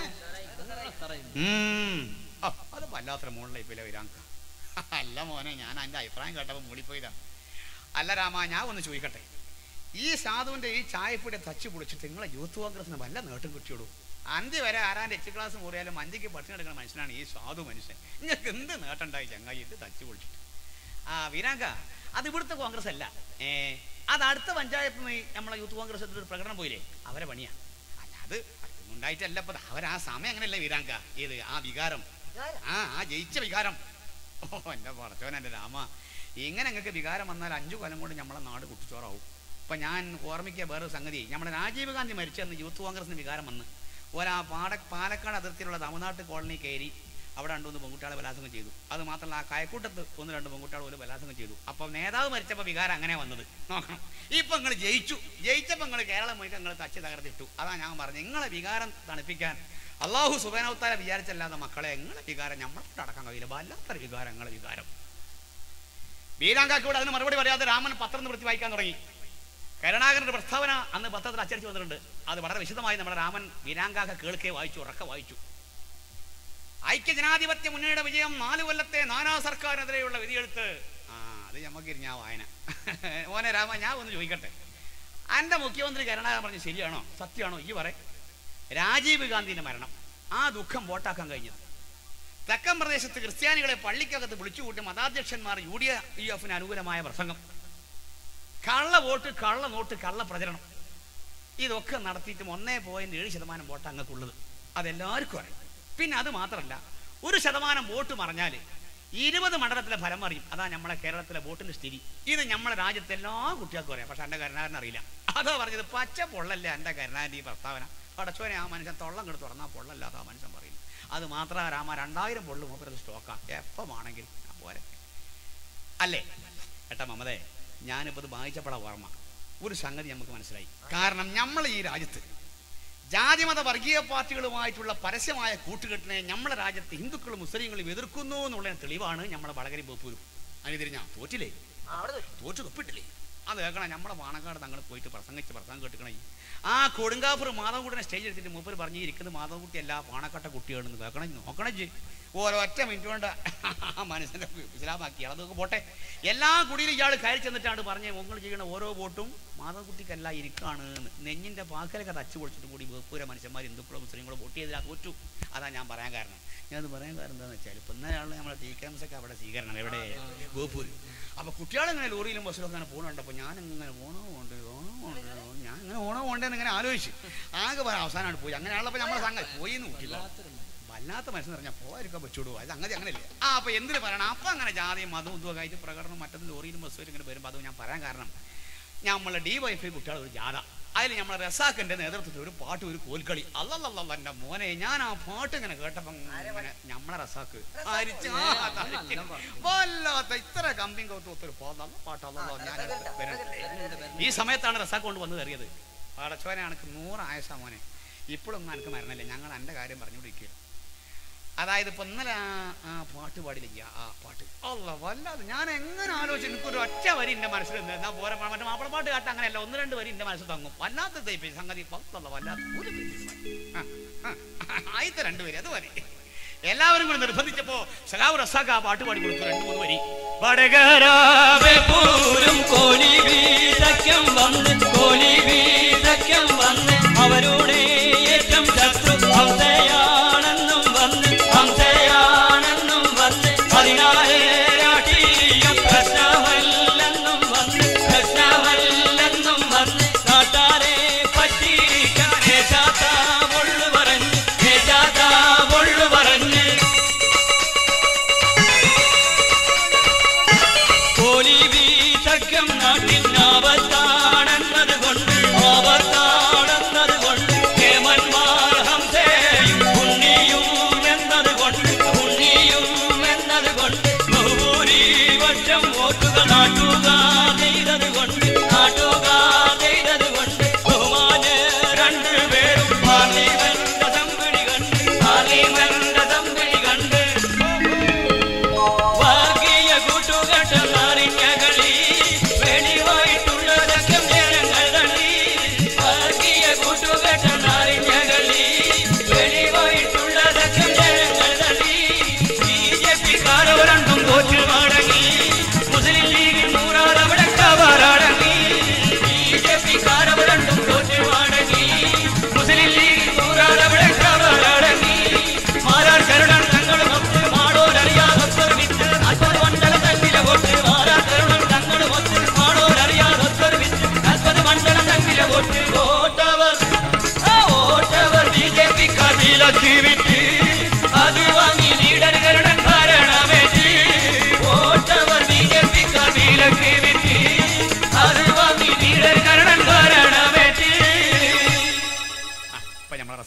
ഉം. ഓ, അത് വല്ലാത്തൊരു മുകളിലായി പോയില്ല വിരാങ്ക അല്ല മോനെ ഞാൻ എൻ്റെ അഭിപ്രായം കേട്ടപ്പോൾ മൂളിപ്പോയതാ അല്ല രാമ ഞാൻ ഒന്ന് ചോദിക്കട്ടെ ഈ സാധുവിൻ്റെ ഈ ചായപ്പൊടി തച്ച് പൊളിച്ചിട്ട് നിങ്ങളെ യൂത്ത് കോൺഗ്രസിന് വല്ല നേട്ടം കിട്ടിയോളൂ അന്തി വരെ ആരാൻ്റെ എച്ച് ക്ലാസ് മുറിയാലും അന്തിക്ക് പട്ടിണി എടുക്കുന്ന മനുഷ്യനാണ് ഈ സാധു മനുഷ്യൻ നിങ്ങൾക്ക് എന്ത് നേട്ടം ഉണ്ടായി ചങ്ങായി ഇത് തച്ച് പൊളിച്ചിട്ട് ആ വീരാങ്ക അത് ഇവിടുത്തെ കോൺഗ്രസ് അല്ല ഏ അത് അടുത്ത പഞ്ചായത്ത് നമ്മളെ യൂത്ത് കോൺഗ്രസ് എടുത്തൊരു പ്രകടനം പോയില്ലേ അവരെ പണിയാ അല്ല അത് അതൊന്നും ഉണ്ടായിട്ടല്ല ഇപ്പൊ അവർ ആ സമയം അങ്ങനെയല്ലേ വീരാങ്ക ഏത് ആ വികാരം ആ ആ ജയിച്ച വികാരം ഓ എൻ്റെ പടച്ചോൻ എൻ്റെ രാമ ഇങ്ങനെ നിങ്ങൾക്ക് വികാരം വന്നാൽ അഞ്ചു കൊല്ലം കൊണ്ട് നമ്മളെ നാട് കുട്ടിച്ചോറാവും ഇപ്പൊ ഞാൻ ഓർമ്മിക്കുക വേറൊരു സംഗതി നമ്മുടെ രാജീവ് ഗാന്ധി മരിച്ചെന്ന് യൂത്ത് കോൺഗ്രസിന് വികാരം വന്ന് ഒരാ പാട പാലക്കാട് അതിർത്തിയിലുള്ള തമിഴ്നാട്ട് കോളനി കയറി അവിടെ രണ്ടൊന്ന് പെൺകുട്ടികളെ ബലാത്സംഗം ചെയ്തു അത് മാത്രമല്ല ആ കയക്കൂട്ടത്ത് ഒന്ന് രണ്ട് പെൺകുട്ടികൾ പോലും ബലാത്സംഗം ചെയ്തു അപ്പം നേതാവ് മരിച്ചപ്പോൾ വികാരം അങ്ങനെ വന്നത് നോക്കണം ഇപ്പം നിങ്ങൾ ജയിച്ചു ജയിച്ചപ്പോൾ നിങ്ങൾ കേരളം മുഴുവൻ നിങ്ങൾ തച്ച് തകർത്തിട്ടു അതാ ഞാൻ പറഞ്ഞു നിങ്ങളെ വികാരം തണുപ്പിക്കാൻ അള്ളാഹു സുബാനവത്താര വിചാരിച്ചല്ലാതെ മക്കളെ നിങ്ങളെ വികാരം നമ്മളോട് അടക്കാൻ കഴിയില്ല വല്ലാത്തൊരു വികാരം നിങ്ങളെ വികാരം വീരാങ്കാക്കോട് അതിന് മറുപടി പറയാതെ രാമൻ പത്രം നിവൃത്തി വായിക്കാൻ തുടങ്ങി കരുണാകരന്റെ പ്രസ്താവന അന്ന് പത്രത്തിൽ അച്ചടിച്ചു വന്നിട്ടുണ്ട് അത് വളരെ വിശദമായി നമ്മുടെ രാമൻ വീരാങ്കാക്ക കേൾക്കെ വായിച്ചു ഉറക്കെ വായിച്ചു ഐക്യ ജനാധിപത്യ മുന്നണിയുടെ വിജയം നാല് കൊല്ലത്തെ നാനാ സർക്കാരിനെതിരെയുള്ള വിധിയെടുത്ത് ആ അത് ഞമ്മക്ക് ഞാൻ വായന മോനെ രാമ ഞാൻ ഒന്ന് ചോദിക്കട്ടെ എൻ്റെ മുഖ്യമന്ത്രി കരുണാകരൻ പറഞ്ഞു ശരിയാണോ സത്യമാണോ ഈ പറ രാജീവ് ഗാന്ധിന്റെ മരണം ആ ദുഃഖം വോട്ടാക്കാൻ കഴിഞ്ഞത് തെക്കൻ പ്രദേശത്ത് ക്രിസ്ത്യാനികളെ പള്ളിക്കകത്ത് വിളിച്ചുകൂട്ടി മതാധ്യക്ഷന്മാർ യു ഡി എഫിന് അനുകൂലമായ പ്രസംഗം കള്ള വോട്ട് കള്ള നോട്ട് കള്ള പ്രചരണം ഇതൊക്കെ നടത്തിയിട്ടും ഒന്നേ പോയിന്റ് ഏഴ് ശതമാനം വോട്ട് അങ്ങക്കുള്ളത് അതെല്ലാവർക്കും അറിയാം പിന്നെ അത് മാത്രമല്ല ഒരു ശതമാനം വോട്ട് മറഞ്ഞാൽ ഇരുപത് മണ്ഡലത്തിലെ ഫലം അറിയും അതാ നമ്മളെ കേരളത്തിലെ വോട്ടിന്റെ സ്ഥിതി ഇത് നമ്മളെ രാജ്യത്തെ എല്ലാ കുട്ടികൾക്കും അറിയാം പക്ഷെ എൻ്റെ കരുണാകരൻ അറിയില്ല അതാ പറഞ്ഞത് പച്ച പൊള്ളല്ലേ എൻ്റെ കരുണാകരൻ്റെ ഈ പ്രസ്താവന പടച്ചോനെ ആ മനുഷ്യൻ തൊള്ളം കെടുത്ത് തുറന്നാൽ പൊള്ളല്ലാത്ത ആ മനുഷ്യൻ പറയും അത് മാത്രമല്ല രാമ രണ്ടായിരം പൊള്ളു മൂപ്പരത് സ്റ്റോക്കാണ് എപ്പമാണെങ്കിലും ഞാൻ പോരെ അല്ലേ ഏട്ടാ മമതേ ഞാനിപ്പോൾ ഇത് വായിച്ചപ്പോഴാണ് ഓർമ്മ ഒരു സംഗതി നമുക്ക് മനസ്സിലായി കാരണം നമ്മൾ ഈ രാജ്യത്ത് ജാതിമത വർഗീയ പാർട്ടികളുമായിട്ടുള്ള പരസ്യമായ കൂട്ടുകെട്ടിനെ നമ്മുടെ രാജ്യത്ത് ഹിന്ദുക്കളും മുസ്ലിങ്ങളും എതിർക്കുന്നു എന്നുള്ള തെളിവാണ് നമ്മളെ വളകരി പോപ്പൂരും അതിന് തിരിഞ്ഞാ തോറ്റില്ലേ തോറ്റു തൊപ്പിട്ടില്ലേ അത് കേൾക്കണം നമ്മളെ പാണക്കാട് തങ്ങൾ പോയിട്ട് പ്രസംഗിച്ച് പ്രസംഗം കേട്ടിക്കണേ ആ കൊടുങ്കാപ്പൂർ മാധവൻകുട്ടിനെ സ്റ്റേജ് എടുത്തിട്ട് മൂപ്പർ പറഞ്ഞ് ഇരിക്കുന്നത് മാധവൻകുട്ടി അല്ല പാണക്കാട്ട കുട്ടിയാണെന്ന് കേൾക്കണം നോക്കണം ജി ഓരോറ്റ മിനിറ്റ് കൊണ്ട് ആ മനുഷ്യനെ വിശലാമാക്കി അതൊക്കെ പോട്ടെ എല്ലാ കുടിയിലും ഇയാൾ കയറി ചെന്നിട്ടാണ് പറഞ്ഞ് നിങ്ങൾ ചെയ്യുന്ന ഓരോ വോട്ടും മാധവൻകുട്ടിക്കല്ല ഇരിക്കാണ് എന്ന് നെഞ്ഞിന്റെ പാക്കലൊക്കെ തച്ചു പൊളിച്ചിട്ട് കൂടി വേപ്പൂര മനുഷ്യന്മാർ ഹിന്ദുക്കളോ മുസ്ലിങ്ങളോ വോട്ട് ചെയ്തില്ല തോറ്റു അതാ ഞാൻ പറയാൻ കാരണം ഞാനത് പറയാൻ കാരണം എന്താണെന്ന് വെച്ചാൽ ഇപ്പം ഇന്നലെയാണ് നമ്മളെ ടി കെ എംസൊക്കെ അവിടെ സ്വീകരണം എവിടെ ഗോപൂര് അപ്പോൾ കുട്ടികളിങ്ങനെ ലോറിയിലും ബസ്സിലൊക്കെ അങ്ങനെ പോകണുണ്ടപ്പോൾ ഞാൻ ഇങ്ങനെ ഓണോ ഉണ്ട് ഓണോ ഉണ്ട് ഞാൻ ഇങ്ങനെ ഓണോ ഉണ്ടെന്ന് ഇങ്ങനെ ആലോചിച്ച് ആകെ പറയാം അവസാനമാണ് പോയി അങ്ങനെയാണല്ലോ നമ്മളെ സംഘം പോയി എന്ന് കൂട്ടില്ല വല്ലാത്ത മനസ്സ് പറഞ്ഞാൽ പോകാതിരിക്കാൻ പറ്റൂടൂ അത് അങ്ങനെ അങ്ങനെയല്ലേ ആ അപ്പോൾ എന്തിന് പറയണം അപ്പം അങ്ങനെ ജാതിയും മതവും ഇതും ആയിട്ട് പ്രകടനം മറ്റൊന്ന് ലോറിയിലും ബസ്സിലും ഇങ്ങനെ വരുമ്പോൾ അത് ഞാൻ പറയാൻ കാരണം നമ്മളെ ഡി വൈഫ് കുട്ടികൾ ഒരു ജാഥ അതിൽ നമ്മളെ റസാഖിന്റെ നേതൃത്വത്തിൽ ഒരു പാട്ട് ഒരു കോൽക്കളി അല്ലല്ലല്ല എൻ്റെ മോനെ ഞാൻ ആ പാട്ട് ഇങ്ങനെ കേട്ടപ്പം ഇങ്ങനെ നമ്മളെ റസാക്ക് അരിച്ച് ആ, അതരിച്ച്. വല്ലാത്ത ഇത്ര കമ്പിയും കൗത്തും ഒത്തൊരു പാട്ട് നല്ല പാട്ട് അല്ലല്ലോ ഞാൻ എടുത്ത് വരട്ടെ. ഈ സമയത്താണ് റസാക്ക് കൊണ്ട് വന്ന് കയറിയത് പടച്ചോനെ എനിക്ക് നൂറ് ആയസ മോനെ ഇപ്പോഴൊന്നും എനിക്ക് മരണമില്ല ഞങ്ങൾ എൻ്റെ കാര്യം പറഞ്ഞുകൊണ്ടിരിക്കുക അതായത് ഇപ്പൊ ഇന്നലെ ആ ആ പാട്ട് പാടില്ല ആ പാട്ട് അല്ല വല്ലാതെ ഞാൻ എങ്ങനെ ആലോചിച്ചു എനിക്കൊരു ഒറ്റ വരി എൻ്റെ മനസ്സിൽ നിന്ന് എന്നാ പോരെ മറ്റേ മാപ്പിളപ്പാട്ട് കേട്ട അങ്ങനെയല്ല ഒന്ന് രണ്ട് വരി എൻ്റെ മനസ്സിൽ തങ്ങും വല്ലാത്ത തയ്പ്പ് സംഗതി പത്തല്ല വല്ലാത്ത ഒരു ആ, ആ, ആദ്യത്തെ രണ്ട് വരി അത് വരി എല്ലാവരും കൂടി നിർബന്ധിച്ചപ്പോ സഖാവ് റസാഖ് ആ പാട്ട് പാടി കൊടുത്തു രണ്ട് മൂന്ന് വരി വടകരാവെ പോലും കോലി വീതക്കം വന്ന് കോലി വീതക്കം വന്ന് അവരുടെ ഏറ്റവും ശത്രു ഹംസയാണെന്നും വന്ന് ഹംസയാണെന്നും വന്ന് അതിനാലെ രാഷ്ട്രീയം പ്രശ്നമല്ലെന്നും വന്ന് പ്രശ്നമല്ലെന്നും വന്ന് നാട്ടാരെ പറ്റിയിരിക്കാൻ ഏശാത്ത പൊള്ളു പറഞ്ഞ് ഏശാത്ത പൊള്ളു പറഞ്ഞ് കോലി വീതക്കം നാട്ടിൽ ആപത്താണെന്നത് കൊണ്ട് ആപത്താണെന്നത് കൊണ്ട് കേമന്മാർ ഹംസയും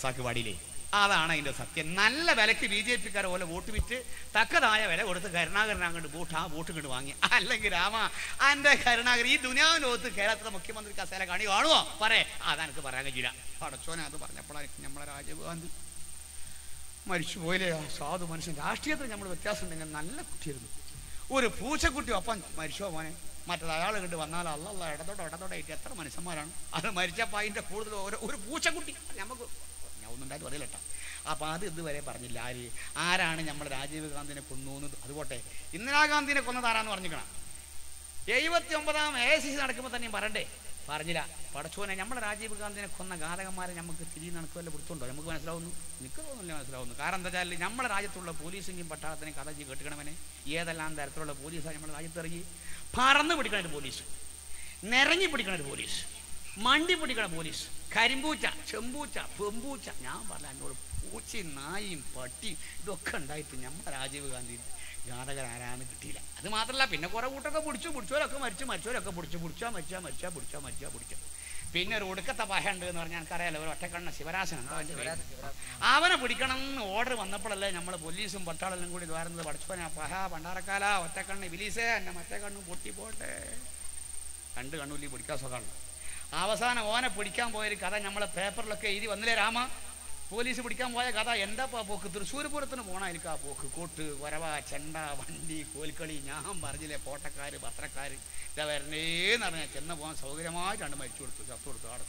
റസാക്ക് പാടിയില്ലേ അതാണ് അതിന്റെ സത്യം നല്ല വിലക്ക് ബി ജെ പിക്കാർ പോലെ വോട്ട് വിറ്റ് തക്കതായ വില കൊടുത്ത് കരുണാകരൻ അങ്ങോട്ട് വോട്ട് ആ വോട്ട് ഇങ്ങോട്ട് വാങ്ങി അല്ലെങ്കിൽ രാമ എൻ്റെ കരുണാകരൻ ഈ ദുനിയാവിനോത്ത് കേരളത്തിലെ മുഖ്യമന്ത്രി കസേല കാണി കാണുമോ പറയേ അതെനിക്ക് പറയാൻ കഴിയില്ല പടച്ചോനെ അത് പറഞ്ഞപ്പോഴാണ് നമ്മളെ രാജീവ് ഗാന്ധി മരിച്ചു പോയില്ലേ ആ സാധു മനുഷ്യൻ രാഷ്ട്രീയത്തിൽ നമ്മൾ വ്യത്യാസം ഉണ്ടെങ്കിൽ നല്ല കുട്ടിയായിരുന്നു ഒരു പൂച്ചക്കുട്ടി ഒപ്പം മരിച്ചോ മോനെ മറ്റത് അയാൾ കണ്ട് വന്നാൽ അല്ല ഇടത്തോട്ടോ ഇടത്തോട്ടോ ആയിട്ട് എത്ര മനുഷ്യന്മാരാണ് അത് മരിച്ചപ്പോൾ അതിൻ്റെ കൂടുതൽ ഒരു ഒരു പൂച്ചക്കുട്ടി നമുക്ക് ഞാൻ ഒന്നും ഉണ്ടായിട്ട് പറയില്ല കേട്ടോ അപ്പം അത് ഇതുവരെ പറഞ്ഞില്ല ആര് ആരാണ് നമ്മൾ രാജീവ് ഗാന്ധിനെ കൊന്നു എന്ന് അതുപോട്ടെ ഇന്ദിരാഗാന്ധിനെ കൊന്നത് ആരാന്ന് പറഞ്ഞിക്കണം എഴുപത്തി ഒമ്പതാം എ സി സി നടക്കുമ്പോൾ തന്നെയും പറയണ്ടേ പറഞ്ഞില്ല പടച്ചോനെ നമ്മളെ രാജീവ് ഗാന്ധിനെ കൊന്ന ഘാതകന്മാരെ നമുക്ക് തിരിഞ്ഞ് നടക്കുക വല്ല വൃത്തുണ്ടോ നമുക്ക് മനസ്സിലാവുന്നു എനിക്ക് തോന്നുന്നില്ല മനസ്സിലാവുന്നു കാരണം എന്താ വെച്ചാൽ നമ്മുടെ രാജ്യത്തുള്ള പോലീസിൻ്റെയും പട്ടാളത്തിനെയും കഥ ചെയ്ത് കേട്ടുകണവനെ ഏതെല്ലാം തരത്തിലുള്ള പോലീസാണ് നമ്മുടെ രാജ്യത്ത് ഇറങ്ങി പറന്ന് പിടിക്കണ ഒരു പോലീസ് നിറങ്ങി പിടിക്കണ ഒരു പോലീസ് മണ്ടി പിടിക്കണ പോലീസ് കരിമ്പൂച്ച ചെമ്പൂച്ച പെമ്പൂച്ച ഞാൻ പറഞ്ഞ എന്നോട് പൂച്ചയും നായും പട്ടിയും ഇതൊക്കെ ഉണ്ടായിട്ട് നമ്മുടെ രാജീവ് ഗാന്ധി ഘാതകരാരാന്ന് കിട്ടിയില്ല അത് മാത്രമല്ല പിന്നെ കുറെ കൂട്ടൊക്കെ പിടിച്ചു പിടിച്ചവരൊക്കെ മരിച്ചു മരിച്ചവരൊക്കെ പിടിച്ചു പിടിച്ചാ മരിച്ചാ മരിച്ചാ പിടിച്ചാ മരിച്ചാ പിടിച്ചു പിന്നെ ഒരു ഒടുക്കത്തെ പഹ ഉണ്ട് എന്ന് പറഞ്ഞാൽ എനിക്കറിയാലോ ഒരു ഒറ്റക്കണ്ണ ശിവരാസൻ ഉണ്ടോ അവൻ്റെ പേര്? അവനെ പിടിക്കണം എന്ന് ഓർഡർ വന്നപ്പോഴല്ലേ നമ്മൾ പോലീസും പട്ടാളെല്ലാം കൂടി ഇത് വരുന്നത് പഠിച്ചോനെ പഹ പണ്ടാറക്കാല ഒറ്റക്കണ്ണ് വിലീസേ എന്നെ മറ്റേ കണ്ണു പൊട്ടിപ്പോട്ടെ രണ്ട് കണ്ണൂലി പിടിക്കാൻ സുഖമാണ് അവസാനം ഓനെ പിടിക്കാൻ പോയൊരു കഥ നമ്മളെ പേപ്പറിലൊക്കെ എഴുതി വന്നില്ലേ രാമ പോലീസ് പിടിക്കാൻ പോയ കഥ എന്താ ഇപ്പൊ ആ പോക്ക് തൃശ്ശൂർ പൂരത്തിന് പോണ എനിക്ക് ആ പോക്ക് കോട്ട് വരവ ചെണ്ട വണ്ടി കോൽക്കളി ഞാൻ പറഞ്ഞില്ലേ പോട്ടക്കാര് പത്രക്കാര് ഇതാ വരണേന്ന് പറഞ്ഞാൽ ചെന്ന് പോകാൻ സൗകര്യമായിട്ടാണ് മരിച്ചു കൊടുത്തു ചത്തു കൊടുത്തു ആടെ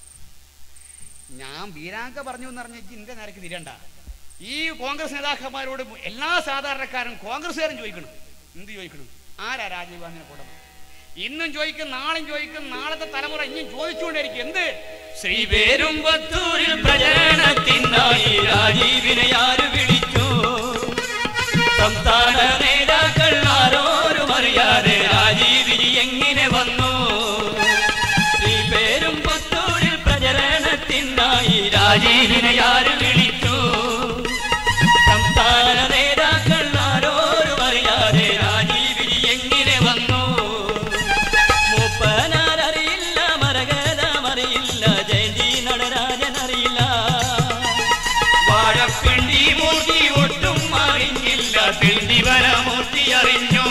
ഞാൻ വീരാങ്ക പറഞ്ഞു എന്ന് പറഞ്ഞ ഇന്റെ നിരക്ക് തിരണ്ട ഈ കോൺഗ്രസ് നേതാക്കന്മാരോട് എല്ലാ സാധാരണക്കാരും കോൺഗ്രസ്സുകാരും ചോദിക്കണം എന്ത് ചോദിക്കണം ആരാ രാജീവ് ഗാന്ധിനെ കൊണ്ടുവന്നത് ഇന്നും ചോദിക്കും നാളെയും ചോദിക്കും നാളത്തെ തലമുറ ഇനിയും ചോദിച്ചുകൊണ്ടിരിക്കും എന്ത് ശ്രീപേരുമ്പത്തൂരിൽ പ്രചരണത്തിനായി രാജീവിനെ ആര് വിളിച്ചു സംസ്ഥാന നേതാക്കൾ ആരോരും അറിയാതെ രാജീവിനി എങ്ങനെ വന്നു ശ്രീപേരുമ്പത്തൂരിൽ പ്രചരണത്തിനായി രാജീവിനെ ആര് വിളിച്ചു സംസ്ഥാന നേതാക്കൾ ആരോരും അറിയാതെ രാജീവിനി എങ്ങനെ വന്നു മൂപ്പനാരറിയില്ല മരകതമറിയില്ല ജയന്തി നടരാജൻ അറിയില്ല വാഴപ്പിണ്ടി മൂർത്തി ഒട്ടും അറിഞ്ഞില്ല പിണ്ടി വരമൂർത്തി അറിഞ്ഞു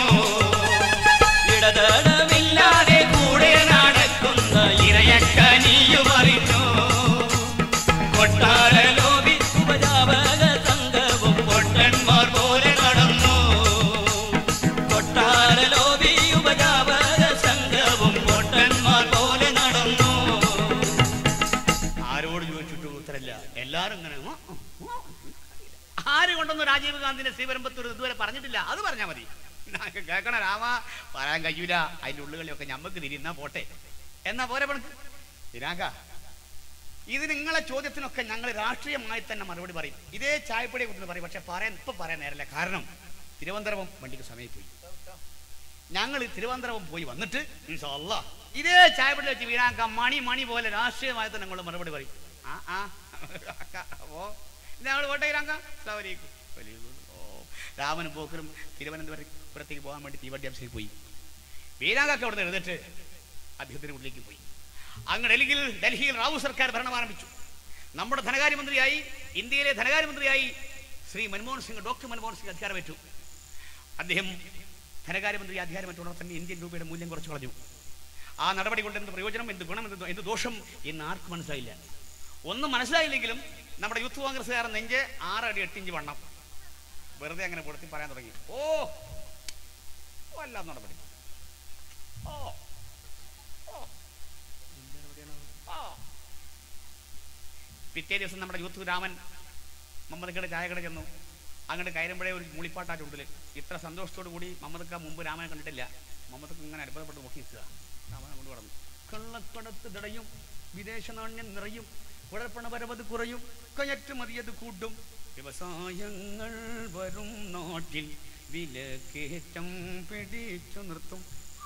ഇടതടമില്ലാതെ കൂടെ നടക്കുന്ന ഇറയക്കനിയും അറിഞ്ഞു കൊട്ടാര ലോബി ഉപജാപക സംഘവും പൊട്ടന്മാർ പോലെ നടന്നു കൊട്ടാര ലോബി ഉപജാപക സംഘവും പൊട്ടന്മാർ പോലെ നടന്നു ആരോട് ചോദിച്ചിട്ട് ഉത്തരമില്ല എല്ലാരും ഇങ്ങനെ ഉം, ഉം, ഉം. ആര് കൊണ്ടൊന്നും രാജീവ് ഗാന്ധിനെ ശ്രീപരമ്പത്തൂർ ഇതുവരെ പറഞ്ഞിട്ടില്ല അത് പറഞ്ഞാൽ മതി ഞങ്ങൾക്ക് കേൾക്കണ രാമ പറയാൻ കഴിയൂല അതിന്റെ ഉള്ളുകളിലൊക്കെ ഞമ്മക്ക് തിരിയുന്നാ പോട്ടെ എന്നാ പോരെ പണക്ക് ദിനാങ്ക ഇത് നിങ്ങളെ ചോദ്യത്തിനൊക്കെ ഞങ്ങൾ രാഷ്ട്രീയമായി തന്നെ മറുപടി പറയും ഇതേ ചായപ്പൊടിയെ കുറിച്ച് പറയും പക്ഷെ പറയാൻ ഇപ്പൊ പറയാൻ നേരല്ല കാരണം തിരുവനന്തപുരം വണ്ടിക്ക് സമയം പോയി ഞങ്ങൾ തിരുവനന്തപുരം പോയി വന്നിട്ട് ഇൻഷാ അല്ലാ ഇതേ ചായപ്പൊടി വെച്ച് വീരാക്ക മണി മണി പോലെ രാഷ്ട്രീയമായി തന്നെ ഞങ്ങൾ മറുപടി പറയും ആ ആ ഓ ഞങ്ങൾ കോട്ടെ വീരാങ്ക അസ്സലാമു അലൈക്കും. വലിയ- ഓ രാമനും പോക്കറും തിരുവനന്തപുരത്തേക്ക് പോകാൻ വേണ്ടി തീവണ്ടി അംശയിൽ പോയി വീരാങ്കൊക്കെ അവിടെ നിന്ന് എഴുതിട്ട് അദ്ദേഹത്തിന്റെ ഉള്ളിലേക്ക് പോയി അങ്ങ് ഡൽഹിയിൽ ഡൽഹിയിൽ റാവു സർക്കാർ ഭരണം ആരംഭിച്ചു നമ്മുടെ ധനകാര്യമന്ത്രിയായി ഇന്ത്യയിലെ ധനകാര്യമന്ത്രിയായി ശ്രീ മൻമോഹൻ സിംഗ് ഡോക്ടർ മൻമോഹൻ സിംഗ് അധികാരമേറ്റു അദ്ദേഹം ധനകാര്യമന്ത്രി അധികാരമേറ്റുടനെ തന്നെ ഇന്ത്യൻ രൂപയുടെ മൂല്യം കുറച്ച് കളഞ്ഞു ആ നടപടി കൊണ്ട് എന്ത് പ്രയോജനം എന്ത് ഗുണം എന്ത് ദോ- എന്ത് ദോഷം എന്ന് ആർക്കും മനസ്സിലായില്ല ഒന്നും മനസ്സിലായില്ലെങ്കിലും നമ്മുടെ യൂത്ത് കോൺഗ്രസ്സുകാരൻ നെഞ്ച് ആറടി എട്ടിഞ്ച് വണ്ണം വെറുതെ അങ്ങനെ പൊടുത്തി പറയാൻ തുടങ്ങി ഓ വല്ല നടപടി ഓ ഓ എന്ത് നടപടിയാണ്? ഓ. പിറ്റേ ദിവസം നമ്മുടെ യൂത്ത് രാമൻ മമ്മദക്കയുടെ ചായക്കട ചെന്നു അങ്ങോട്ട് കയറുമ്പോഴേ ഒരു മൂളിപ്പാട്ടാ ചുണ്ടിൽ ഇത്ര സന്തോഷത്തോടു കൂടി മമ്മദക്ക മുമ്പ് രാമനെ കണ്ടിട്ടില്ല മമ്മദക്ക് ഇങ്ങനെ അത്ഭുതപ്പെട്ട് നോക്കി നിൽക്കുക രാമനെ കൊണ്ട് കടന്നു കള്ളക്കടത്ത് തടയും വിദേശ നാണ്യം നിറയും കുഴൽപ്പണ പരവത് കുറയും കയറ്റുമതിയത് കൂട്ടും വ്യവസായങ്ങൾ വരും നാട്ടിൽ വിലക്കയറ്റം പിടിച്ചു നിർത്തും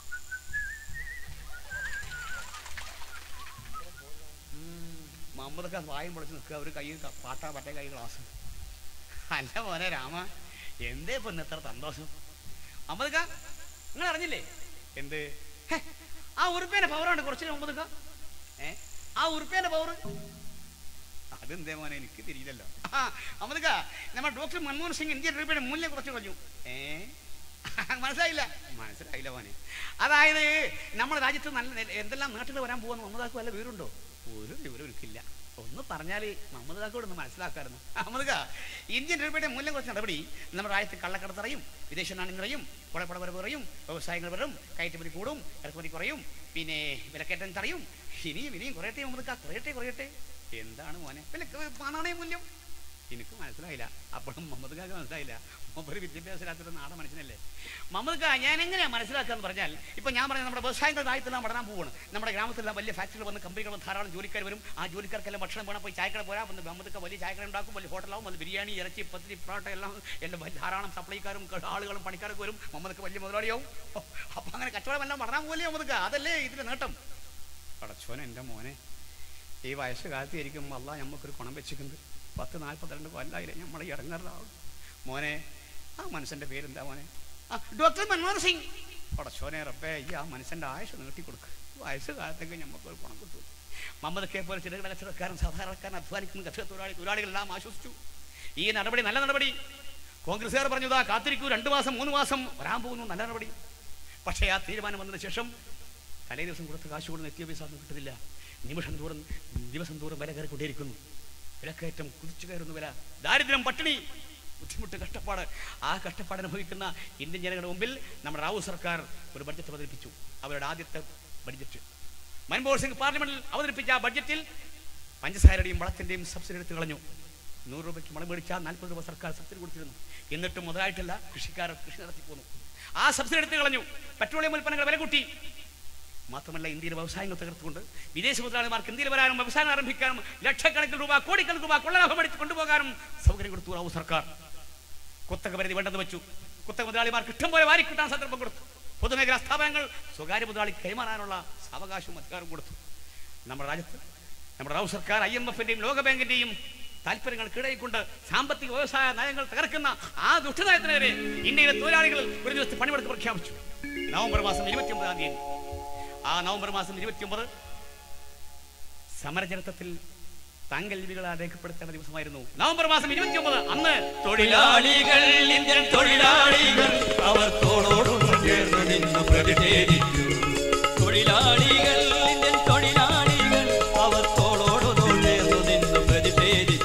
മമ്മദൊക്കെ വായും പൊളിച്ച് നിൽക്കുക ഒരു കൈ ക- പാട്ടാ മറ്റേ കൈ ഗ്ലാസ് അല്ല മോനെ രാമ എന്തേ ഇപ്പൊ ഇന്ന് ഇത്ര സന്തോഷം മമ്മദക്ക നിങ്ങൾ അറിഞ്ഞില്ലേ എന്ത് ഹെ, ആ ഉറുപ്പേന്റെ പവറാണ് കുറച്ച് മമ്മദക്ക ഏ ആ ഉറുപ്പേന്റെ പവർ അതെന്തേ മോനെ എനിക്ക് തിരിയില്ലല്ലോ ആ അമൃത നമ്മുടെ ഡോക്ടർ മൻമോഹൻ സിംഗ് ഇന്ത്യൻ രൂപയുടെ മൂല്യം കുറച്ച് കുറഞ്ഞു ഏ മനസ്സിലായില്ല മനസ്സിലായില്ല മോനെ അതായത് നമ്മുടെ രാജ്യത്ത് നല്ല നെ- എന്തെല്ലാം നാട്ടിൽ വരാൻ പോകുന്ന മമതാക്ക് വല്ല വിവരമുണ്ടോ ഒരു വിവരം എനിക്കില്ല ഒന്ന് പറഞ്ഞാൽ മമതാക്കോട് ഒന്ന് മനസ്സിലാക്കായിരുന്നു അമൃത ഇന്ത്യൻ രൂപയുടെ മൂല്യം കുറച്ച് നടപടി നമ്മുടെ രാജ്യത്ത് കള്ളക്കടത്തറയും വിദേശ നാണ്യങ്ങളെയും കുഴപ്പടവരവ് കുറയും വ്യവസായങ്ങൾ വരും കയറ്റുമതി കൂടും ഇറക്കുമതി കുറയും പിന്നെ വിലക്കയറ്റം തടയും ഇനിയും ഇനിയും കുറയട്ടെ മമതക്ക കുറയട്ടെ കുറയട്ടെ എന്താണ് മോനെ വില നാണയ മൂല്യം എനിക്ക് മനസ്സിലായില്ല അപ്പോഴും മുഹമ്മദ് കാക്ക് മനസ്സിലായില്ല മുമ്പ് വിദ്യാഭ്യാസമില്ലാത്തൊരു നാടൻ മനുഷ്യനല്ലേ മുഹമ്മദ് കാ ഞാൻ എങ്ങനെയാ മനസ്സിലാക്കാന്ന് പറഞ്ഞാൽ ഇപ്പൊ ഞാൻ പറഞ്ഞ നമ്മുടെ വ്യവസായങ്ങൾ രാജ്യത്തെല്ലാം വളരാൻ പോവാണ് നമ്മുടെ ഗ്രാമത്തിലെല്ലാം വലിയ ഫാക്ടറികൾ വന്ന് കമ്പനികൾ വന്ന് ധാരാളം ജോലിക്കാർ വരും ആ ജോലിക്കാർക്കെല്ലാം ഭക്ഷണം വേണം പോയി ചായക്കട പോരാ വന്ന് മുഹമ്മദ് വലിയ ചായക്കട ഉണ്ടാക്കും വലിയ ഹോട്ടലാവും വന്ന് ബിരിയാണി ഇറച്ചി പത്തിരി പൊറോട്ട എല്ലാം എല്ലാം വലിയ ധാരാളം സപ്ലൈക്കാരും ക- ആളുകളും പണിക്കാരൊക്കെ വരും മുഹമ്മദ് വലിയ മുതലാളിയാവും അപ്പൊ അങ്ങനെ കച്ചവടം എല്ലാം വളരാൻ പോലെ മുഹമ്മദ് അതല്ലേ ഇതിന്റെ നേട്ടം പടച്ചോനെ എൻ്റെ മോനെ ഈ വയസ്സ് കാലത്തിരിക്കും അല്ല നമുക്കൊരു ഗുണം വെച്ചിട്ടുണ്ട് പത്ത് നാൽപ്പത്തിരണ്ട് കൊല്ലായില്ലേ നമ്മൾ ഇറങ്ങാറാവും മോനെ ആ മനുഷ്യൻ്റെ പേരെന്താ മോനെ ആ ഡോക്ടർ മൻമോഹൻ സിംഗ് പടച്ചോനെ റബ്ബേ ഈ ആ മനുഷ്യൻ്റെ ആയുസ് നീട്ടിക്കൊടുക്കുക വയസ്സ് കാലത്തേക്ക് നമുക്കൊരു ഗുണം കിട്ടും മമ്മദക്കെ പോലെ ചെറുകിട കച്ചവടക്കാരൻ സാധാരണക്കാരൻ അധ്വാനിക്കുന്ന കർഷക തൊഴിലാളി തൊഴിലാളികളെല്ലാം ആശ്വസിച്ചു ഈ നടപടി നല്ല നടപടി കോൺഗ്രസ്സുകാർ പറഞ്ഞു ഇതാ കാത്തിരിക്കൂ രണ്ട് മാസം മൂന്ന് മാസം വരാൻ പോകുന്നു നല്ല നടപടി പക്ഷേ ആ തീരുമാനം വന്നതിന് ശേഷം തലേ ദിവസം കൊടുത്ത കാശ് കൊടുന്ന് എത്തിയ പൈസ ഒന്നും കിട്ടുന്നില്ല നിമിഷം തോറും ദിവസം തോറും വില കയറിക്കൊണ്ടിരിക്കുന്നു വിലക്കയറ്റം കുതിച്ചു കയറുന്നു വില ദാരിദ്ര്യം പട്ടിണി ബുദ്ധിമുട്ട് കഷ്ടപ്പാട് ആ കഷ്ടപ്പാട് അനുഭവിക്കുന്ന ഇന്ത്യൻ ജനങ്ങളുടെ മുമ്പിൽ നമ്മുടെ റാവു സർക്കാർ ഒരു ബഡ്ജറ്റ് അവതരിപ്പിച്ചു അവരുടെ ആദ്യത്തെ ബഡ്ജറ്റ് മൻമോഹൻ സിംഗ് പാർലമെന്റിൽ അവതരിപ്പിച്ച ആ ബഡ്ജറ്റിൽ പഞ്ചസാരയുടെയും വളത്തിന്റെയും സബ്സിഡി എടുത്തു കളഞ്ഞു നൂറ് രൂപയ്ക്ക് മണം മേടിച്ചാൽ നാൽപ്പത് രൂപ സർക്കാർ സബ്സിഡി കൊടുത്തിരുന്നു എന്നിട്ടും മുതലായിട്ടില്ല കൃഷിക്കാർ കൃഷി നടത്തി പോന്നു ആ സബ്സിഡി എടുത്തു കളഞ്ഞു പെട്രോളിയം ഉൽപ്പന്നങ്ങൾ വില കൂട്ടി മാത്രമല്ല ഇന്ത്യയിലെ വ്യവസായങ്ങൾ തകർത്തുകൊണ്ട് വിദേശ മുതലാളിമാർക്ക് ഇന്ത്യയിൽ വരാനും വ്യവസായം ആരംഭിക്കാനും ലക്ഷക്കണക്കിന് രൂപ കോടിക്കണക്കിന് രൂപ കൊള്ളലാഭം അടിച്ച് കൊണ്ടുപോകാനും സൗകര്യം കൊടുത്തു റാവു സർക്കാർ കുത്തക പരിധി വേണ്ടെന്ന് വെച്ചു കുത്തക മുതലാളിമാർക്ക് ഇഷ്ടം പോലെ വാരിക്കിട്ടാൻ സന്ദർഭം കൊടുത്തു പൊതുമേഖലാ സ്ഥാപനങ്ങൾ സ്വകാര്യ മുതലാളി കൈമാറാനുള്ള അവകാശവും അധികാരവും കൊടുത്തു നമ്മുടെ രാജ്യത്ത് നമ്മുടെ റാവു സർക്കാർ ഐ എം എഫിന്റെയും ലോകബാങ്കിന്റെയും താല്പര്യങ്ങൾ കീഴയിക്കൊണ്ട് സാമ്പത്തിക വ്യവസായ നയങ്ങൾ തകർക്കുന്ന ആ ദുഷ്ടനയത്തിനെതിരെ ഇന്ത്യയിലെ തൊഴിലാളികൾ ഒരു ദിവസത്തെ പണിമുടക്ക് പ്രഖ്യാപിച്ചു നവംബർ മാസം ഇരുപത്തി ഒമ്പതാം തീയതി ആ നവംബർ മാസം ഇരുപത്തിയൊമ്പത് സമരചരിത്രത്തിൽ താങ്കൽ ലിപികളാൽ രേഖപ്പെടുത്തേണ്ട ദിവസമായിരുന്നു നവംബർ മാസം ഇരുപത്തിയൊമ്പത് അന്ന് തൊഴിലാളികൾ ഇന്ത്യൻ തൊഴിലാളികൾ അവർ തോളോടും ചേർന്ന് നിന്ന് പ്രതിഷേധിച്ചു തൊഴിലാളികൾ ഇന്ത്യൻ തൊഴിലാളികൾ അവർ തോളോടു തോൾ ചേർന്ന് നിന്ന് പ്രതിഷേധിച്ചു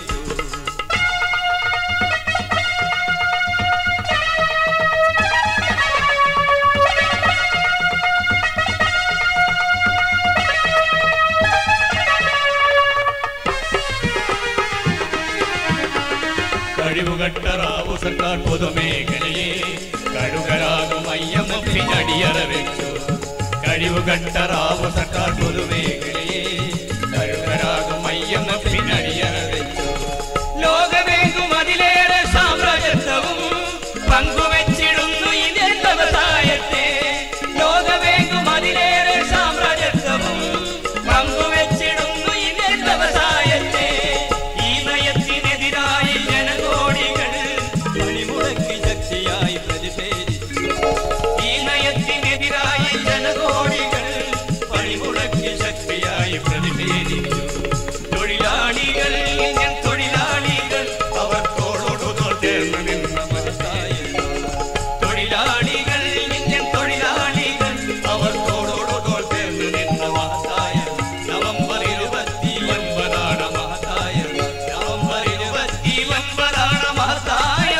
കഴിവുകെട്ട റാവു സർക്കാർ പൊതുമേഖലയെ കഴുകരാകും അയ്യമ്മപ്പിനടിയറ വെച്ചു കഴിവുകെട്ട റാവു സർക്കാർ പൊതുമേഖലയെ കഴുകരാകും അയ്യമ്മപ്പിനടിയറ വെച്ചു ലോകമെങ്കും അതിലേറെ സാമ്രാജ്യത്വവും പങ്കുവെച്ചിടുന്നു ഇന്ത്യൻ വ്യവസായത്തെ ലോകമെങ്കും അതിലേറെ സാമ്രാജ്യത്വവും പങ്കുവെച്ചിടുന്നു ഇന്ത്യൻ വ്യവസായത്തെ ഈ നയത്തിനെതിരായി ജനകോടികൾ പണിമുടക്കി ശക്തിയായി പ്രതിഷേധിച്ചു ഈ നയത്തിനെതിരായി ജനകോടികൾ പണിമുടക്കി ശക്തിയായി പ്രതിഷേധിച്ചു തൊഴിലാളികൾ ഇന്ത്യൻ തൊഴിലാളികൾ അവർ തോളോടു തോൾ ചേർന്ന് നിന്ന മനസ്സായിരുന്നു തൊഴിലാളികൾ ഇന്ത്യൻ തൊഴിലാളികൾ അവർ തോളോടു തോൾ ചേർന്ന് നിന്ന മഹത്തായ നവംബർ ഇരുപത്തി ഒൻപതാണ് മഹത്തായ നവംബർ ഇരുപത്തി ഒൻപതാണ് മഹത്തായ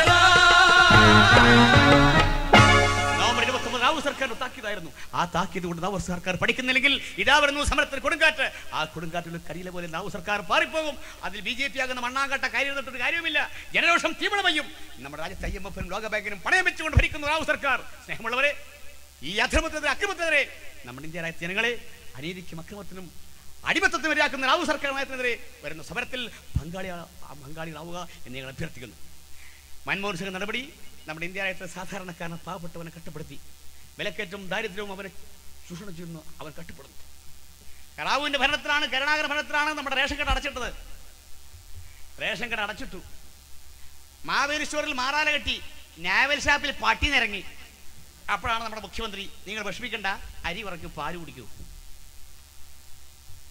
നവംബർ ഇരുപത്തൊമ്പത് റാവു സർക്കാരിന്റെ താക്കീതായിരുന്നു ആ താക്കീത് കൊണ്ട് റാവു സർക്കാർ പഠിക്കുന്നില്ലെങ്കിൽ ഇതാ വരുന്നു സമരത്തിന് കൊടുങ്കാറ്റ് ആ കൊടുങ്കാറ്റിൽ കരിയില പോലെ റാവു സർക്കാർ പാറിപ്പോകും അതിൽ ബി ജെ പി ആകുന്ന മണ്ണാങ്കട്ട കാര്യം തൊട്ടൊരു കാര്യവുമില്ല ജനരോഷം തീവ്രമയും നമ്മുടെ രാജ്യത്തെ ഐ എം എഫിനും ലോകബാങ്കിനും പണയം വെച്ചുകൊണ്ട് ഭരിക്കുന്ന റാവു സർക്കാർ സ്നേഹമുള്ളവരെ ഈ അധർമ്മത്തിനെതിരെ അക്രമത്തിനെതിരെ നമ്മുടെ ഇന്ത്യ രാജ്യത്തെ ജനങ്ങളെ അനീതിക്കും അക്രമത്തിനും അടിമത്തത്തിനും ഇരയാക്കുന്ന റാവു സർക്കാർ നയത്തിനെതിരെ വരുന്ന സമരത്തിൽ പങ്കാളി പങ്കാളികളാവുക എന്ന് ഞങ്ങൾ അഭ്യർത്ഥിക്കുന്നു മൻമോഹൻ സിംഗ് നടപടി നമ്മുടെ ഇന്ത്യ രാജ്യത്തെ സാധാരണക്കാരനെ പാവപ്പെട്ടവനെ കട്ടപ്പെടുത്തി വിലക്കയറ്റവും ദാരിദ്ര്യവും അവനെ ചൂഷണം ചെയ്യുന്നു അവൻ കട്ടപ്പെടുന്നു റാവുവിന്റെ ഭരണത്തിലാണ് കരുണാകര ഭരണത്തിലാണ് നമ്മുടെ റേഷൻ കട അടച്ചിട്ടത് റേഷൻ കട അടച്ചിട്ടു മാവേലി സ്റ്റോറിൽ മാറാല കെട്ടി നാവൽ ഷാപ്പിൽ പട്ടി നിരങ്ങി അപ്പോഴാണ് നമ്മുടെ മുഖ്യമന്ത്രി നിങ്ങൾ വിഷമിക്കണ്ട അരി കുറയ്ക്കും പാല് കുടിക്കൂ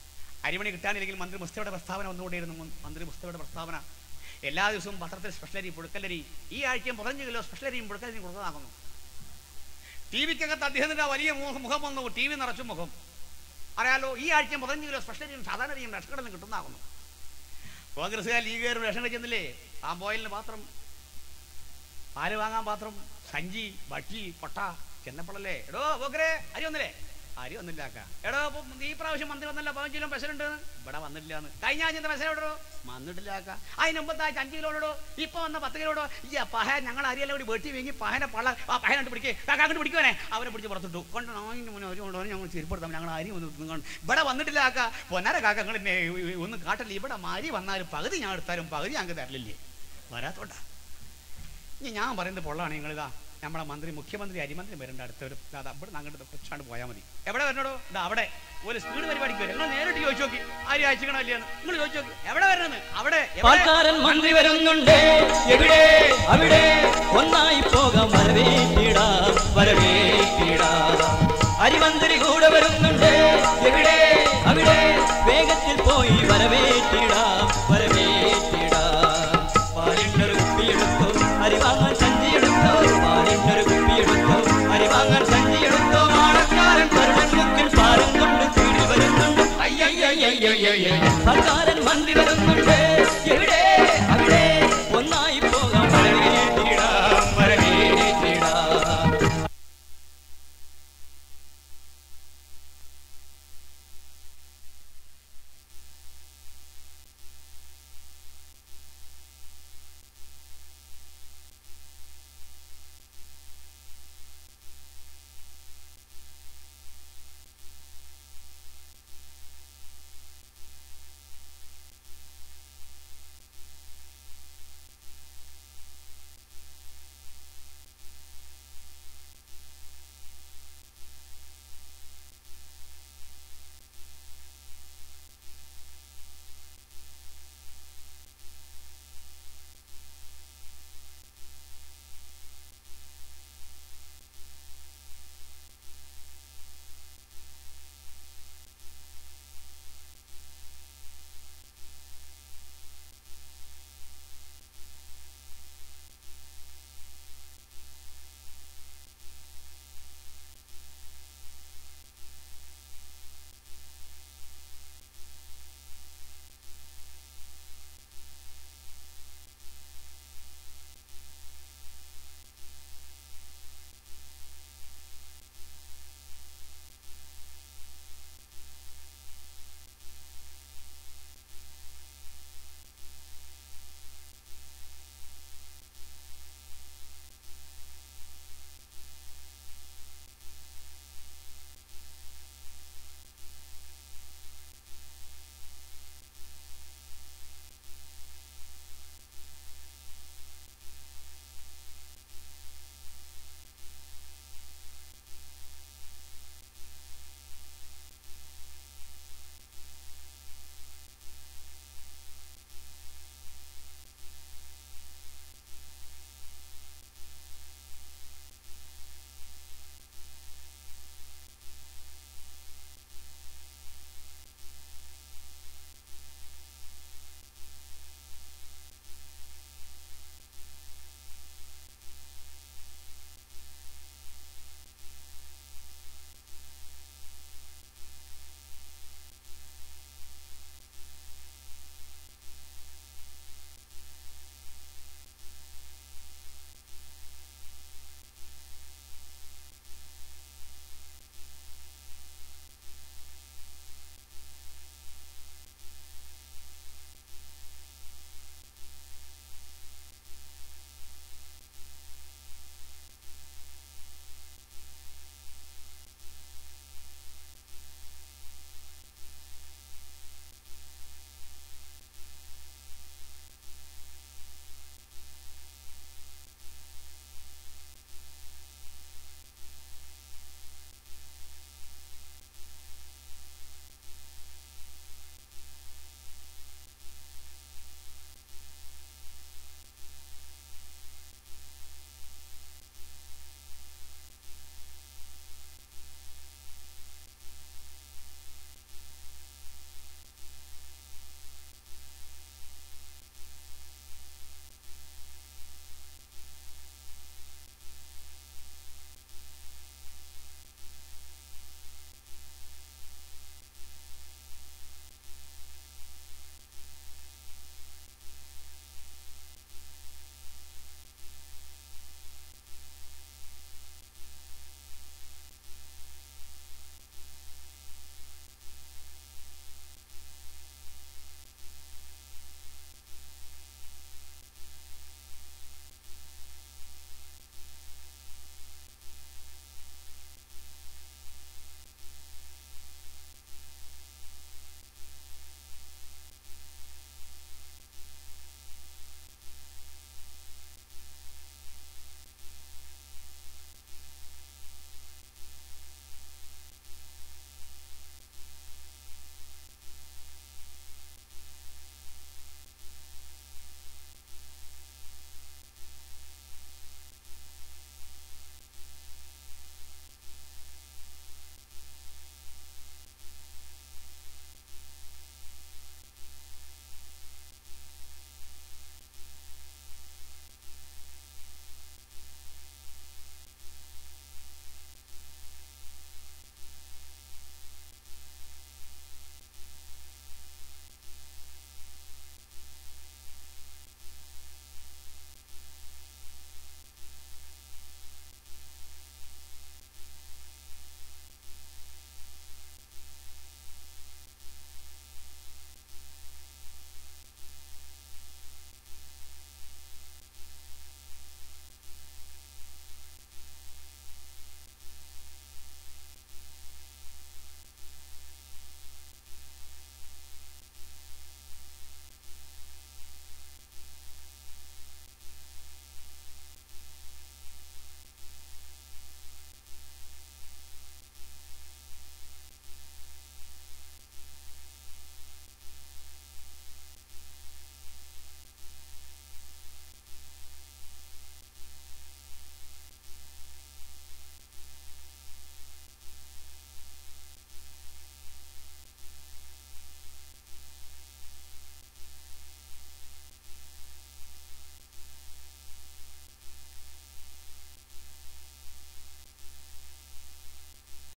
അരിമണി കിട്ടാനില്ലെങ്കിൽ മന്ത്രി മുസ്തഫയുടെ പ്രസ്താവന ഒന്നുകൂടിയിരുന്നു മ- മന്ത്രി മുസ്തഫയുടെ പ്രസ്താവന എല്ലാ ദിവസവും പത്രത്തിൽ സ്പെഷ്യൽ അരി പുഴുക്കലരി ഈ ആഴ്ചയും പതിനഞ്ച് കിലോ സ്പെഷ്യൽ അരിയും പുഴുക്കലരിയും കൊടുത്തതാകുന്നു ടി വിക്കകത്ത് അദ്ദേഹത്തിന്റെ ആ വലിയ മുഖം മുഖം വന്നു ടി വി നിറച്ചു മുഖം അറിയാലോ ഈ ആഴ്ചയും പതിനഞ്ച് കിലോ സ്പെഷ്യൽ അരിയും സാധാരണ അരിയും റേഷൻ കടന്ന് കിട്ടുന്നതാകുന്നു കോൺഗ്രസ്സുകാർ ലീഗുകാർ റേഷൻ കടയിൽ ചെന്നില്ലേ പാമ്പോയിലിന് പാത്രം പാല് വാങ്ങാൻ പാത്രം സഞ്ചി വട്ടി പൊട്ട ചെന്നപ്പോഴല്ലേ എടോ പോക്കരെ അരി വന്നില്ലേ അരി വന്നില്ല അക്ക എടോ ഇപ്പം ഈ പ്രാവശ്യം മന്ത്രി വന്നല്ല പതിനഞ്ച് കിലോ പെസലുണ്ട് ഇവിടെ വന്നില്ല എന്ന് കഴിഞ്ഞ ആഴ്ചത്തെ പെസൽ എവിടെയോ വന്നിട്ടില്ല അക്ക അതിന് മുമ്പത്തെ ആഴ്ച അഞ്ച് കിലോ ഇടോ ഇപ്പൊ വന്ന പത്ത് കിലോ ഇടോ ഈ പഹ ഞങ്ങൾ അരിയെല്ലാം കൂടി വെട്ടി വീങ്ങി പഹനെ പള്ള ആ പഹനെ കണ്ട് പിടിക്കേ കാക്കാണ്ട് പിടിക്കുവാനെ അവരെ പിടിച്ച് പുറത്തിട്ടു കൊണ്ട് നായിന് മുന്നേ ഒരു കൊണ്ടുവന്ന് ഞങ്ങൾ ചെരുപ്പെടുത്താം ഞങ്ങൾ അരി വന്ന് നിങ്ങൾ ഇവിടെ വന്നിട്ടില്ല അക്ക പൊന്നാര കാക്ക നിങ്ങൾ എന്നെ ഒന്നും കാട്ടില്ല ഇവിടെ മാരി വന്നാലും പകുതി ഞാൻ എടുത്താലും പകുതി ഞങ്ങൾക്ക് തരലില്ലേ വരാത്തോട്ടാ ഇനി ഞാൻ പറയുന്നത് പൊള്ളാണ് നിങ്ങളിതാ നമ്മളെ മന്ത്രി മുഖ്യമന്ത്രി അരിമന്ത്രി വരേണ്ട അടുത്ത ഒരു അതാ ഇവിടെ അങ്ങോട്ട് കുറച്ചാണ്ട് പോയാൽ മതി എവിടെ വരണോ ഇതാ അവിടെ ഒരു സ്പീഡ് പരിപാടിക്ക് വരും നിങ്ങൾ നേരിട്ട് ചോദിച്ചു നോക്കി ആരും അയച്ചിക്കണോ ഇല്ലയെന്ന് നിങ്ങൾ ചോദിച്ചു നോക്കി എവിടെ വരണമെന്ന് അവിടെ എവിടെ? പാൽക്കാരൻ മന്ത്രി വരുന്നുണ്ട് എവിടെ അവിടെ ഒന്നായി പോകാം വരവേറ്റിടാ വരവേറ്റിടാ അരിമന്ത്രി കൂടെ വരുന്നുണ്ട് എവിടെ അവിടെ വേഗത്തിൽ പോയി വരവേറ്റിടാ വരവേറ്റിടാ പാലിട്ടൊരു കുപ്പിയെടുത്തു അരി വാങ്ങാൻ സഞ്ചിയെടുത്തു പാലിട്ടൊരു കുപ്പിയെടുത്തു അരി വാങ്ങാൻ സഞ്ചിയെടുത്തു ആളക്കാരൻ കരുടൻ മുക്കിൽ പാലും കൊണ്ട് തീടി വരുന്നുണ്ട് അയ്യയ്യയ്യയ്യയ്യയ്യ സർക്കാരൻ മന്ത്രി വരുന്നുണ്ട്